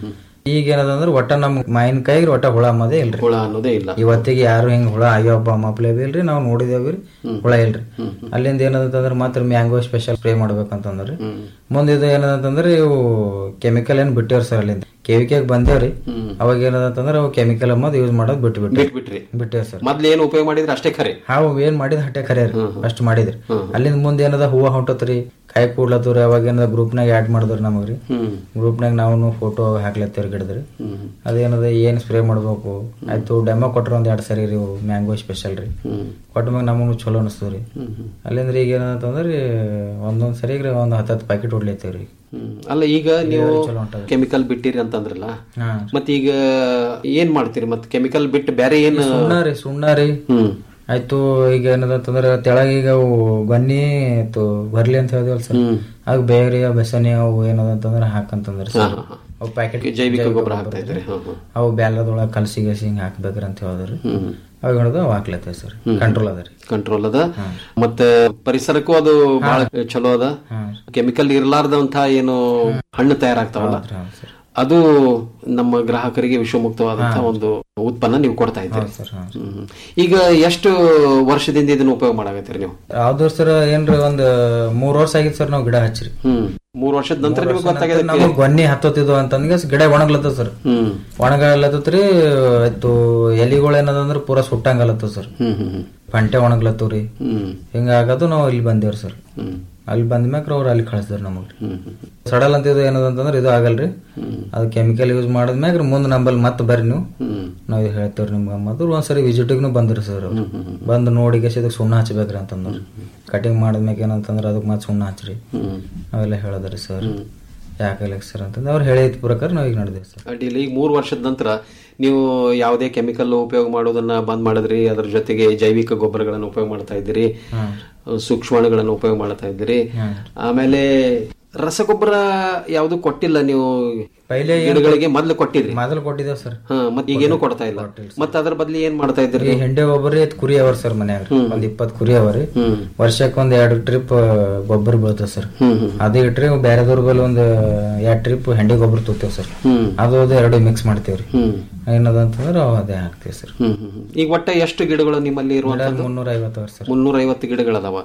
ಈಗ ಏನದಂದ್ರೆ ಒಟ್ಟ ನಮ್ ಮಾವಿನಕಾಯಿಗೆ ಒಟ್ಟ ಹುಳ ಅನ್ನೋದೇ ಇಲ್ರಿ ಹುಳ ಅನ್ನೋದೇ ಇಲ್ಲ ಇವತ್ತಿಗೆ ಯಾರು ಹಿಂಗ್ ಹುಳ ಆಗ್ಯಾವಪ್ಪ ಮಪ್ಲೆ ಇಲ್ರಿ ನಾವು ನೋಡಿದೇವ್ರಿ ಹುಳ ಇಲ್ರಿ ಅಲ್ಲಿಂದ ಏನದಂತಂದ್ರೆ ಮಾತ್ರ ಮ್ಯಾಂಗೋ ಸ್ಪೆಷಲ್ ಸ್ಪ್ರೇ ಮಾಡ್ಬೇಕಂತಂದ್ರಿ ಮುಂದೆ ಇದು ಏನದಂತಂದ್ರೆ ಇವು ಕೆಮಿಕಲ್ ಏನ್ ಬಿಟ್ಟೇವ್ರಿ ಸರ್ ಅಲ್ಲಿಂದ ಕೆವಿಕೆಗ್ ಬಂದೇವ್ರಿ ಅವಾಗ ಏನದಂತಂದ್ರೆ ಅವು ಕೆಮಿಕಲ್ ಅನ್ನೋದು ಯೂಸ್ ಮಾಡೋದು ಬಿಟ್ಟು ಬಿಟ್ಟು ಬಿಟ್ಬಿಟ್ರಿ ಬಿಟ್ಟೇವ್ ಸರ್ ಮೊದ್ಲು ಏನು ಉಪಯೋಗ ಮಾಡಿದ್ರೆ ಅಷ್ಟೇ ಖರೆ ಹಾವು ಏನ್ ಮಾಡಿದ್ ಹಟ್ಟೆ ಖರೆ ರೀ ಅಷ್ಟ್ ಮಾಡಿದ್ರಿ ಅಲ್ಲಿಂದ ಮುಂದೆ ಏನದ ಹೂವ ಹೊಂಟತ್ರಿ ಕಾಯಿ ಕೂಡ್ಲತ್ತವ್ರಿ ಅವಾಗ ಏನದ ಗ್ರೂಪ್ನಾಗ ಆಡ್ ಮಾಡಿದ್ರಿ ನಮಗ್ರಿ ಗ್ರೂಪ್ನಾಗ ನಾವು ಫೋಟೋ ಹಾಕ್ಲತ್ತೇವ್ರಿ ಗಿಡದ್ರಿ ಅದೇನದ ಏನ್ ಸ್ಪ್ರೇ ಮಾಡ್ಬೇಕು ಆಯ್ತು ಡೆಮೋ ಕೊಟ್ರ ಒಂದ್ ಎರಡ್ ಸರಿ ರೀ ಮ್ಯಾಂಗೋ ಸ್ಪೆಷಲ್ ರೀ ಕೊಟ್ಟ ಮ್ಯಾಗ ನಮಗೂ ಚಲೋ ಅನಿಸ್ತದ್ರಿ ಅಲ್ಲಿಂದ್ರ ಈಗ ಏನಂತಂದ್ರಿ ಒಂದೊಂದ್ ಸರಿ ಒಂದ್ ಹತ್ತತ್ತು ಪ್ಯಾಕೆಟ್ ಹೊಡ್ಲತ್ತೇವ್ರಿ ಅಲ್ಲ ಈಗ ನೀವು ಚಲೋ ಹೊಂಟದ. ಕೆಮಿಕಲ್ ಬಿಟ್ಟಿರಿ ಅಂತಂದ್ರಲ್ಲ ಹಾ. ಮತ್ ಈಗ ಏನ್ ಮಾಡ್ತೀರಿ ಮತ್ ಕೆಮಿಕಲ್ ಬಿಟ್ಟು ಬೇರೆ ಏನ್ ಸುಣ್ಣ ರೀ ಸುಣ್ಣ ರೀ ಆಯ್ತು ಈಗ ಏನದಂತಂದ್ರ ತೆಳಗ ಈಗ ಅವು ಬನ್ನಿ ಆಯ್ತು ಬರ್ಲಿ ಅಂತ ಹೇಳಿದ್ವಲ್ಲ ಸರ್ ಆಗ ಬೇರೆ ಬೆಸನಿ ಅವು ಏನದಂತಂದ್ರ ಹಾಕಂತಂದ್ರ ಸರ್ ಹಾ, ಹಾ, ಹಾ. ಅವು ಪ್ಯಾಕೆಟ್ ಜೈವಿಕ ಗೊಬ್ಬರ ಹಾಕ್ತಾ ಇದ್ರಿ ಹಾ, ಹಾ. ಅವು ಬ್ಯಾಲದೊಳಗ ಕಲಸಿ ಗಸಿ ಹಿಂಗ್ ಹಾಕ್ಬೇಕ್ರಿ ಅಂತ ಹೇಳಿದ್ರಿ ಅವಾಗ ಹಿಡಿದು ಅವು ಹಾಕ್ಲತ್ತೇವೆ ಸರ್ ಕಂಟ್ರೋಲ್ ಅದ ರೀ ಕಂಟ್ರೋಲ್ ಅದ ಮತ್ತೆ ಪರಿಸರಕ್ಕೂ ಅದು ಬಹಳ ಚಲೋ ಅದ ಕೆಮಿಕಲ್ ಇರ್ಲಾರ್ದಂತ ಏನು ಹಣ್ಣು ತಯಾರಾಗ್ತಾವಲ್ಲ ಅದು ನಮ್ಮ ಗ್ರಾಹಕರಿಗೆ ವಿಶ್ವಮುಕ್ತವಾದಂತಹ ಒಂದು ಉತ್ಪನ್ನ ನೀವು ಕೊಡ್ತಾ ಇದ್ದೀರಿ ಹ್ಮ್. ಈಗ ಎಷ್ಟು ವರ್ಷದಿಂದ ಇದನ್ನ ಉಪಯೋಗ ಮಾಡಾಕತ್ತೀರಿ ನೀವು ಯಾವ್ದು ಸರ್ ಏನ್ರಿ ಒಂದ್ ಮೂರ್ ವರ್ಷ ಆಗಿತ್ತು ಸರ್ ನಾವು ಗಿಡ ಹಚ್ಚಿರಿ ಹ್ಮ್ ಮೂರ್ ವರ್ಷದ ನಂತರ ನಿಮ್ಗೆ ಗೊತ್ತಾಗಿದೆ ನಮಗ್ ಗೊನ್ನಿ ಹತ್ತೋತಿದ್ವು ಅಂತಂದ್ರೆ ಗಿಡ ಒಣಗ್ಲತ್ತದ ಸರ್ ಹ್ಮ್ ಒಣಗಲತ್ತತ್ರಿ ಆಯ್ತು ಎಲಿಗಳು ಏನದಂದ್ರ ಪೂರಾ ಸುಟ್ಟಂಗಲತ್ತದ ಸರ್ ಹ್ಮ್ ಹ್ಮ್ ಹ್ಮ್ ಪಂಟೆ ಒಣಗ್ಲತ್ತವ್ರಿ ಹ್ಮ್ ಹಿಂಗಾಗದು ನಾವು ಇಲ್ಲಿ ಬಂದೇವ್ರಿ ಸರ್ ಹ್ಮ್ ಅಲ್ಲಿ ಬಂದ್ಮ್ಯಾಕ್ರ ಅವ್ರು ಅಲ್ಲಿ ಕಳಿಸ್ದಾರ ನಮಗ್ರಿ ಹ್ಮ್ ಹ್ಮ್ ಸಡಲ್ ಅಂತ ಇದು ಏನದಂತಂದ್ರೆ ಇದು ಆಗಲ್ರಿ ಅದು ಕೆಮಿಕಲ್ ಯೂಸ್ ಮಾಡಿದ್ಮ್ಯಾಗ ಮುಂದೆ ನಂಬಲ್ಲಿ ಮತ್ತೆ ಬರ್ರಿ ನೀವು ಹ್ಮ್ ನಾವು ಇದು ಹೇಳ್ತೇವ್ರಿ ನಿಮ್ಗೆ ಮೊದಲು ಒಂದ್ಸರಿ ವಿಸಿಟಿಗ್ನು ಬಂದ್ರಿ ಸರ್ ಅವ್ರು ಬಂದು ನೋಡಿ ಗೆಸಿ ಇದಕ್ಕೆ ಸುಣ್ಣ ಹಚ್ಬೇಕ್ರಿ ಅಂತಂದ್ರು ಕಟಿಂಗ್ ಮಾಡಿದ್ಮ್ಯಾಗ ಏನಂತಂದ್ರೆ ಅದಕ್ಕೆ ಮತ್ತೆ ಸುಣ್ಣ ಹಚ್ರಿ ಹ್ಮ್ ಅವೆಲ್ಲ ಹೇಳಿದ್ರಿ ಸರ್ ಯಾಕೆ ಸರ್ ಅಂತಂದ್ರೆ ಅವ್ರು ಹೇಳಿದ ಪ್ರಕಾರ ನಾವು ಈಗ ನಡೆದೇವೆ ಸರ್ ಅಡ್ಡಿಲ್ಲ ಈಗ ಮೂರು ವರ್ಷದ ನಂತರ ನೀವು ಯಾವುದೇ ಕೆಮಿಕಲ್ ಉಪಯೋಗ ಮಾಡೋದನ್ನ ಬಂದ್ ಮಾಡಿದ್ರಿ ಅದ್ರ ಜೊತೆಗೆ ಜೈವಿಕ ಗೊಬ್ಬರಗಳನ್ನು ಉಪಯೋಗ ಮಾಡ್ತಾ ಇದ್ದೀರಿ ಸೂಕ್ಷ್ಮಾಣುಗಳನ್ನು ಉಪಯೋಗ ಮಾಡ್ತಾ ಇದ್ದೀರಿ ಆಮೇಲೆ ರಸಗೊಬ್ಬರ ಯಾವುದು ಕೊಟ್ಟಿಲ್ಲ ನೀವು ಪೈಲೆ ಗಿಡಗಳಿಗೆ ಮೊದ್ಲು ಕೊಟ್ಟಿದ್ರಿ ಮೊದಲು ಕೊಟ್ಟಿದ್ದೇವೆ ಸರ್ ಹಾ ಮತ್ತೆ ಈಗೇನು ಕೊಡ್ತಾ ಇಲ್ಲ ಮತ್ತೆ ಅದ್ರ ಬದ್ಲಿ ಏನ್ ಮಾಡ್ತಾ ಇದ್ರಿ ಈ ಹೆಂಡೆ ಗೊಬ್ಬರ ಕುರಿ ಅವರ್ ಸರ್ ಮನ್ಯಾಗ ಒಂದ್ ಇಪ್ಪತ್ ಕುರಿ ಅವರಿ ವರ್ಷಕ್ಕೆ ಒಂದ್ ಎರಡು ಟ್ರಿಪ್ ಗೊಬ್ಬರ ಬೀಳ್ತದೆ ಸರ್ ಅದೇ ಇಟ್ರಿ ಬೇರೆದವ್ರ ಬಲ್ಲಿ ಒಂದ್ ಎರಡ್ ಟ್ರಿಪ್ ಹೆಂಡೆ ಗೊಬ್ಬರ ತೂತೇವ್ ಸರ್ ಅದು ಅದು ಎರಡು ಮಿಕ್ಸ್ ಮಾಡ್ತೇವ್ರಿ ಏನದಂತಂದ್ರೆ ಅವ್ ಅದೇ ಹಾಕ್ತೇವ್ ಸರ್ ಹ್ಮ್ ಹ್ಮ್ ಹ್ಮ್. ಈಗ ಒಟ್ಟ ಎಷ್ಟು ಗಿಡಗಳು ನಿಮ್ಮಲ್ಲಿ ಇರುವಂತದ್ದು ಮುನ್ನೂರ ಐವತ್ತು ವರ್ಷ ಸರ್ ಮುನ್ನೂರ ಐವತ್ತು ಗಿಡಗಳದಾವ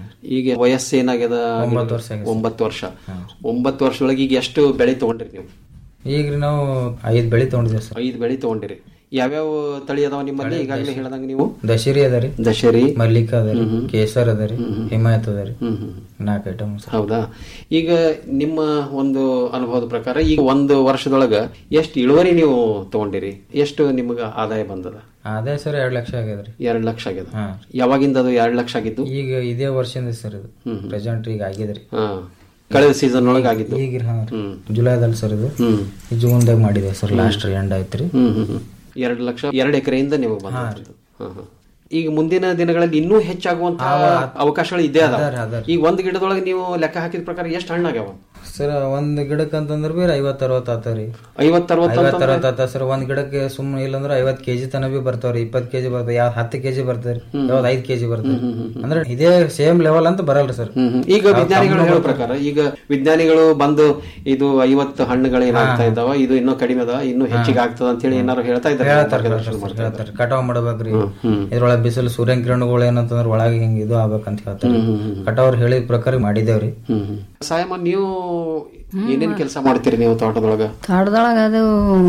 ಈಗ ವಯಸ್ಸು ಏನಾಗ್ಯದ ಒಂಬತ್ತು ವರ್ಷ ಆಗಿದೆ ಒಂಬತ್ತು ವರ್ಷ ಒಂಬತ್ತು ವರ್ಷದೊಳಗೆ ಈಗ ಎಷ್ಟು ಬೆಳೆ ತಗೊಂಡ್ರಿ ನೀವು ಈಗ್ರಿ ನಾವು ಐದ್ ಬೆಳಿ ತಗೊಂಡಿದ್ದೇವೆ ಸರ್ ಐದು ಬೆಳೆ ತಗೊಂಡಿರಿ ಯಾವ್ಯಾವ ತಳಿ ಅದಾವ ನಿಮ್ಮಲ್ಲಿ ಈಗಾಗಲೇ ಹೇಳ್ದಂಗ ನೀವು ದಶೇರಿ ಅದ ರೀ ದಶೇರಿ ಮಲ್ಲಿಕ ಅದ ರೀ ಕೇಸರ್ ಅದ ರೀ ಹಿಮಾಯತ್ ಅದ ರೀ ನಾಲ್ಕು ಐಟಮ್ ಸರ್ ಹೌದಾ ಈಗ ನಿಮ್ಮ ಒಂದು ಅನುಭವದ ಪ್ರಕಾರ ಈಗ ಒಂದು ವರ್ಷದೊಳಗ ಎಷ್ಟು ಇಳುವರಿ ನೀವು ತಗೊಂಡಿರಿ ಎಷ್ಟು ನಿಮ್ಗ ಆದಾಯ ಬಂದದ ಅದೇ ಸರ್ ಎರಡ್ ಲಕ್ಷ ಆಗ್ಯದ್ರಿ ಎರಡ್ ಲಕ್ಷ ಆಗ್ಯದ ಹಾ. ಯಾವಾಗಿಂದ ಅದು ಎರಡ್ ಲಕ್ಷ ಆಗಿದ್ದು ಈಗ ಇದೇ ವರ್ಷದಿಂದ ಸರ್ ಇದು ಪ್ರೆಸೆಂಟ್ ಈಗ ಆಗಿದ್ರಿ ಹಾ ಕಳೆದ ಸೀಸನ್ ಒಳಗೆ ಆಗಿದ್ದು ಈಗ ಹಾ ಜುಲೈದಲ್ಲಿ ಸರ್ ಇದು ಈ ಜೂನ್ದಾಗ ಮಾಡಿದೆ ಸರ್ ಲಾಸ್ಟ್ ಎಂಡ್ ಆಯ್ತ್ರಿ ಹ್ಮ್ ಹ್ಮ್ ಹ್ಮ್ ಎರಡು ಲಕ್ಷ ಎರಡು ಎಕರೆಯಿಂದ ನೀವು ಬಂದದ್ದು ಹಾ, ಹಾ. ಈಗ ಮುಂದಿನ ದಿನಗಳಲ್ಲಿ ಇನ್ನೂ ಹೆಚ್ಚಾಗುವಂತ ಅವಕಾಶಗಳು ಇದೇ ಅದಾರ, ಅದ ಅದಾರ. ಈಗ ಒಂದ್ ಗಿಡದೊಳಗೆ ನೀವು ಲೆಕ್ಕ ಹಾಕಿದ ಪ್ರಕಾರ ಎಷ್ಟು ಹಣ್ಣಾಗ್ಯಾವ ಸರ್ ಒಂದ್ ಗಿಡಕ್ಕೆ ಅಂತಂದ್ರ ಬಿ ಐವತ್ ಅರವತ್ ಆತಾವ್ರಿ ಐವತ್ ಅರವತ್ ಐವತ್ ಅರವತ್ ಆತ ಸರ್ ಒಂದ್ ಗಿಡಕ್ಕೆ ಸುಮ್ಮನೆ ಇಲ್ಲಂದ್ರ ಐವತ್ ಕೆಜಿ ತನ ಬಿ ಬರ್ತಾವ್ರಿ ಇಪ್ಪತ್ ಕೆಜಿ ಬರ್ತಾವ ಯಾವ್ದ್ ಹತ್ತು ಕೆಜಿ ಬರ್ತಾವ್ರಿ ಯಾವ್ದ್ ಐದ್ ಕೆಜಿ ಬರ್ತಾವ್ರಿ ಅಂದ್ರೆ ಇದೇ ಸೇಮ್ ಲೆವೆಲ್ ಅಂತ ಬರಲ್ರಿ ಸರ್ ಈಗ ವಿಜ್ಞಾನಿಗಳು ಹೇಳೋ ಪ್ರಕಾರ ಈಗ ವಿಜ್ಞಾನಿಗಳು ಬಂದು ಇದು ಐವತ್ತು ಹಣ್ಣುಗಳು ಏನಾಗ್ತಾ ಇದಾವ ಇದು ಇನ್ನೂ ಕಡಿಮೆ ಅದ ಇನ್ನೂ ಹೆಚ್ಚಿಗೆ ಆಗ್ತದ ಅಂತ ಹೇಳಿ ಏನಾರು ಹೇಳ್ತಾ ಇದ್ದಾರೆ ಮಾರ್ಗದರ್ಶನ ಮಾಡ್ತಾ ಇದ್ದಾರೆ. ಹೇಳ್ತಾರೆ ಕಟಾವ್ ಮಾಡ್ಬೇಕ್ರಿ ಇದ್ರೊಳಗ ಬಿಸಿಲು ಸೂರ್ಯನ ಕಿರಣಗಳು ಏನಂತಂದ್ರ ಒಳಗೆ ಹಿಂಗ್ ಇದು ಆಗ್ಬೇಕಂತ ಹೇಳ್ತಾರೆ ಕಟಾವ್ ಹೇಳಿದ ಪ್ರಕಾರ ಮಾಡಿದೇವ್ರಿ ಸಾಯಮ್ಮ ನೀವು ಏನೇನ್ ಕೆಲಸ ಮಾಡ್ತೀರಿ ನೀವು ತೋಟದೊಳಗ ತೋಟದೊಳಗ ಅದು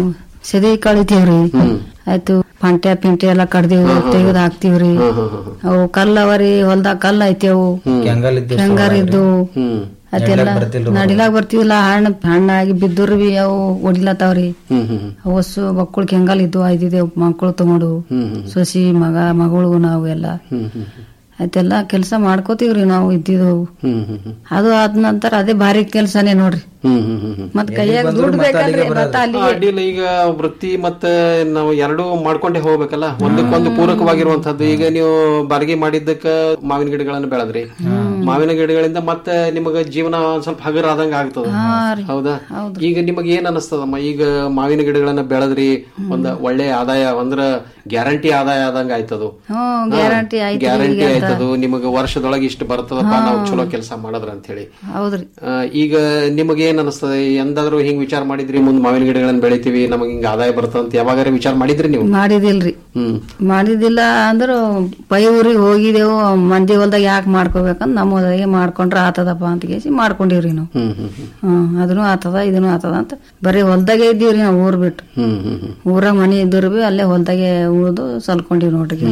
ಸದಿ ಕಳಿತೀವ್ರಿ ಆಯ್ತು ಪಂಟ್ಯ ಪಿಂಟ್ಯ ಎಲ್ಲ ಕಡ್ದೀವಿ ತೆಗೆದು ಹಾಕ್ತಿವ್ರಿ ಅವು ಕಲ್ಲ ಅವರಿ ಹೊಲ್ದಾಗ ಕಲ್ಲ ಐತಿ ಅವು ಕೆಂಗಲ್ ಇದ್ದು ಹೆಂಗಾರ ಇದ್ದು ಅದೆಲ್ಲ ನಡಿಲಾಕ್ ಬರ್ತಿಲ್ರಿ ನಡಿಲಾಕ್ ಬರ್ತಿವಿಲ್ಲ ಹಣ್ಣು ಹಣ್ಣಾಗಿ ಬಿದ್ದರು ಬಿ ಅವು ಒಡಿಲತ್ತಾವ್ರಿ ಹ್ಮ್ ಹ್ಮ್ ಹೊಸ್ಸು ಮಕ್ಕಳು ಕೆಂಗಲ್ ಇದ್ದು ಐದಿದೆ ಮಕ್ಕಳು ತಗೊಂಡು ಸೊಸಿ ಮಗ ಮಗಳು ನಾವು ಎಲ್ಲ ಹ್ಮ್ ಹ್ಮ್ ಆಯ್ತೆಲ್ಲ ಕೆಲಸ ಮಾಡ್ಕೋತೀವ್ರಿ ನಾವು ಇದ್ದಿದ್ದು ಹ್ಮ್ ಹ್ಮ್ ಹ್ಮ್ ಅದು ಆದ ನಂತರ ಅದೇ ಭಾರಿ ಕೆಲ್ಸನೇ ನೋಡ್ರಿ ಹ್ಮ್ ಹ್ಮ್ ಹ್ಮ್ ಹ್ಮ್ ಮತ್ ಕೈಯಾಗ ದುಡ್ಡು ಬೇಕಲ್ರಿ ಮತ್ತ ಅಲ್ಲಿ ಆ, ಅಡ್ಡಿಲ್ಲ ಈಗ ವೃತ್ತಿ ಮತ್ತೆ ನಾವು ಎರಡೂ ಮಾಡ್ಕೊಂಡೇ ಹೋಗ್ಬೇಕಲ್ಲ ಒಂದಕ್ಕೊಂದು ಪೂರಕವಾಗಿರುವಂತದ್ದು ಈಗ ನೀವು ಬಾಡಿಗೆ ಮಾಡಿದ್ದಕ್ಕ ಮಾವಿನ ಗಿಡಗಳನ್ನು ಬೆಳೆದ್ರಿ ಮಾವಿನ ಗಿಡಗಳಿಂದ ಮತ್ತೆ ನಿಮಗ ಜೀವನ ಒಂದ್ ಸ್ವಲ್ಪ ಹಗರ ಆದಂಗ ಆಗ್ತದ ಹೌದಾ ಈಗ ನಿಮಗ ಏನ್ ಅನಸ್ತದಮ್ಮ ಈಗ ಮಾವಿನ ಗಿಡಗಳನ್ನ ಬೆಳೆದ್ರಿ ಒಂದ್ ಒಳ್ಳೆ ಆದಾಯ ಅಂದ್ರ ಗ್ಯಾರಂಟಿ ಆದಾಯ ಆದಂಗ ಆಯ್ತದು ಹ್ಮ್ ಗ್ಯಾರಂಟಿ ಆಯ್ತು ಗ್ಯಾರಂಟಿ ಆಯ್ತದು ನಿಮಗ ವರ್ಷದೊಳಗೆ ಇಷ್ಟು ಬರ್ತದಪ್ಪ ನಾವು ಚಲೋ ಕೆಲಸ ಮಾಡದ್ರ ಅಂತ ಹೇಳಿ ಹೌದ್ರಿ ಆ, ಈಗ ನಿಮಗೆ ಏನ್ ಅನಸ್ತದೆ ಎಂದಾದ್ರೂ ಹಿಂಗ್ ವಿಚಾರ ಮಾಡಿದ್ರಿ ಮುಂದ್ ಮಾವಿನ ಗಿಡಗಳನ್ನ ಬೆಳಿತೀವಿ ನಮಗ್ ಹಿಂಗ ಆದಾಯ ಬರ್ತದ ಅಂತ ಯಾವಾಗಾರ ವಿಚಾರ ಮಾಡಿದ್ರಿ ನೀವು ಮಾಡಿದಿಲ್ರಿ ಹ್ಮ್ ಮಾಡಿದಿಲ್ಲ ಅಂದ್ರ ಪೈ ಊರಿಗೆ ಹೋಗಿದೆವು ಮಂದಿ ಹೊಲ್ದಾಗ ಯಾಕೆ ಮಾಡ್ಕೋಬೇಕಂತ ನಮ್ಮ ಹೊಲ್ದಾಗೆ ಮಾಡ್ಕೊಂಡ್ರ ಆತದಪ್ಪ ಅಂತ ಕೇಸಿ ಮಾಡ್ಕೊಂಡಿವ್ರಿ ನಾವು ಹ್ಮ್ ಹ್ಮ್ ಹ್ಮ್ ಹ್ಮ್ ಅದನ್ನು ಆತದ ಇದನ್ನು ಆತದ ಅಂತ ಬರೀ ಹೊಲ್ದಾಗೆ ಇದ್ದೀವ್ರಿ ನಾವು ಊರ್ ಬಿಟ್ಟು ಹ್ಮ್ ಹ್ಮ್ ಹ್ಮ್ ಊರಾಗ ಮನಿ ಇದ್ರು ಬಿ ಅಲ್ಲೇ ಹೊಲ್ದಾಗೆ ಉಳ್ದು ಸಲ್ಕೊಂಡಿವ್ ನೋಡ್ರಿ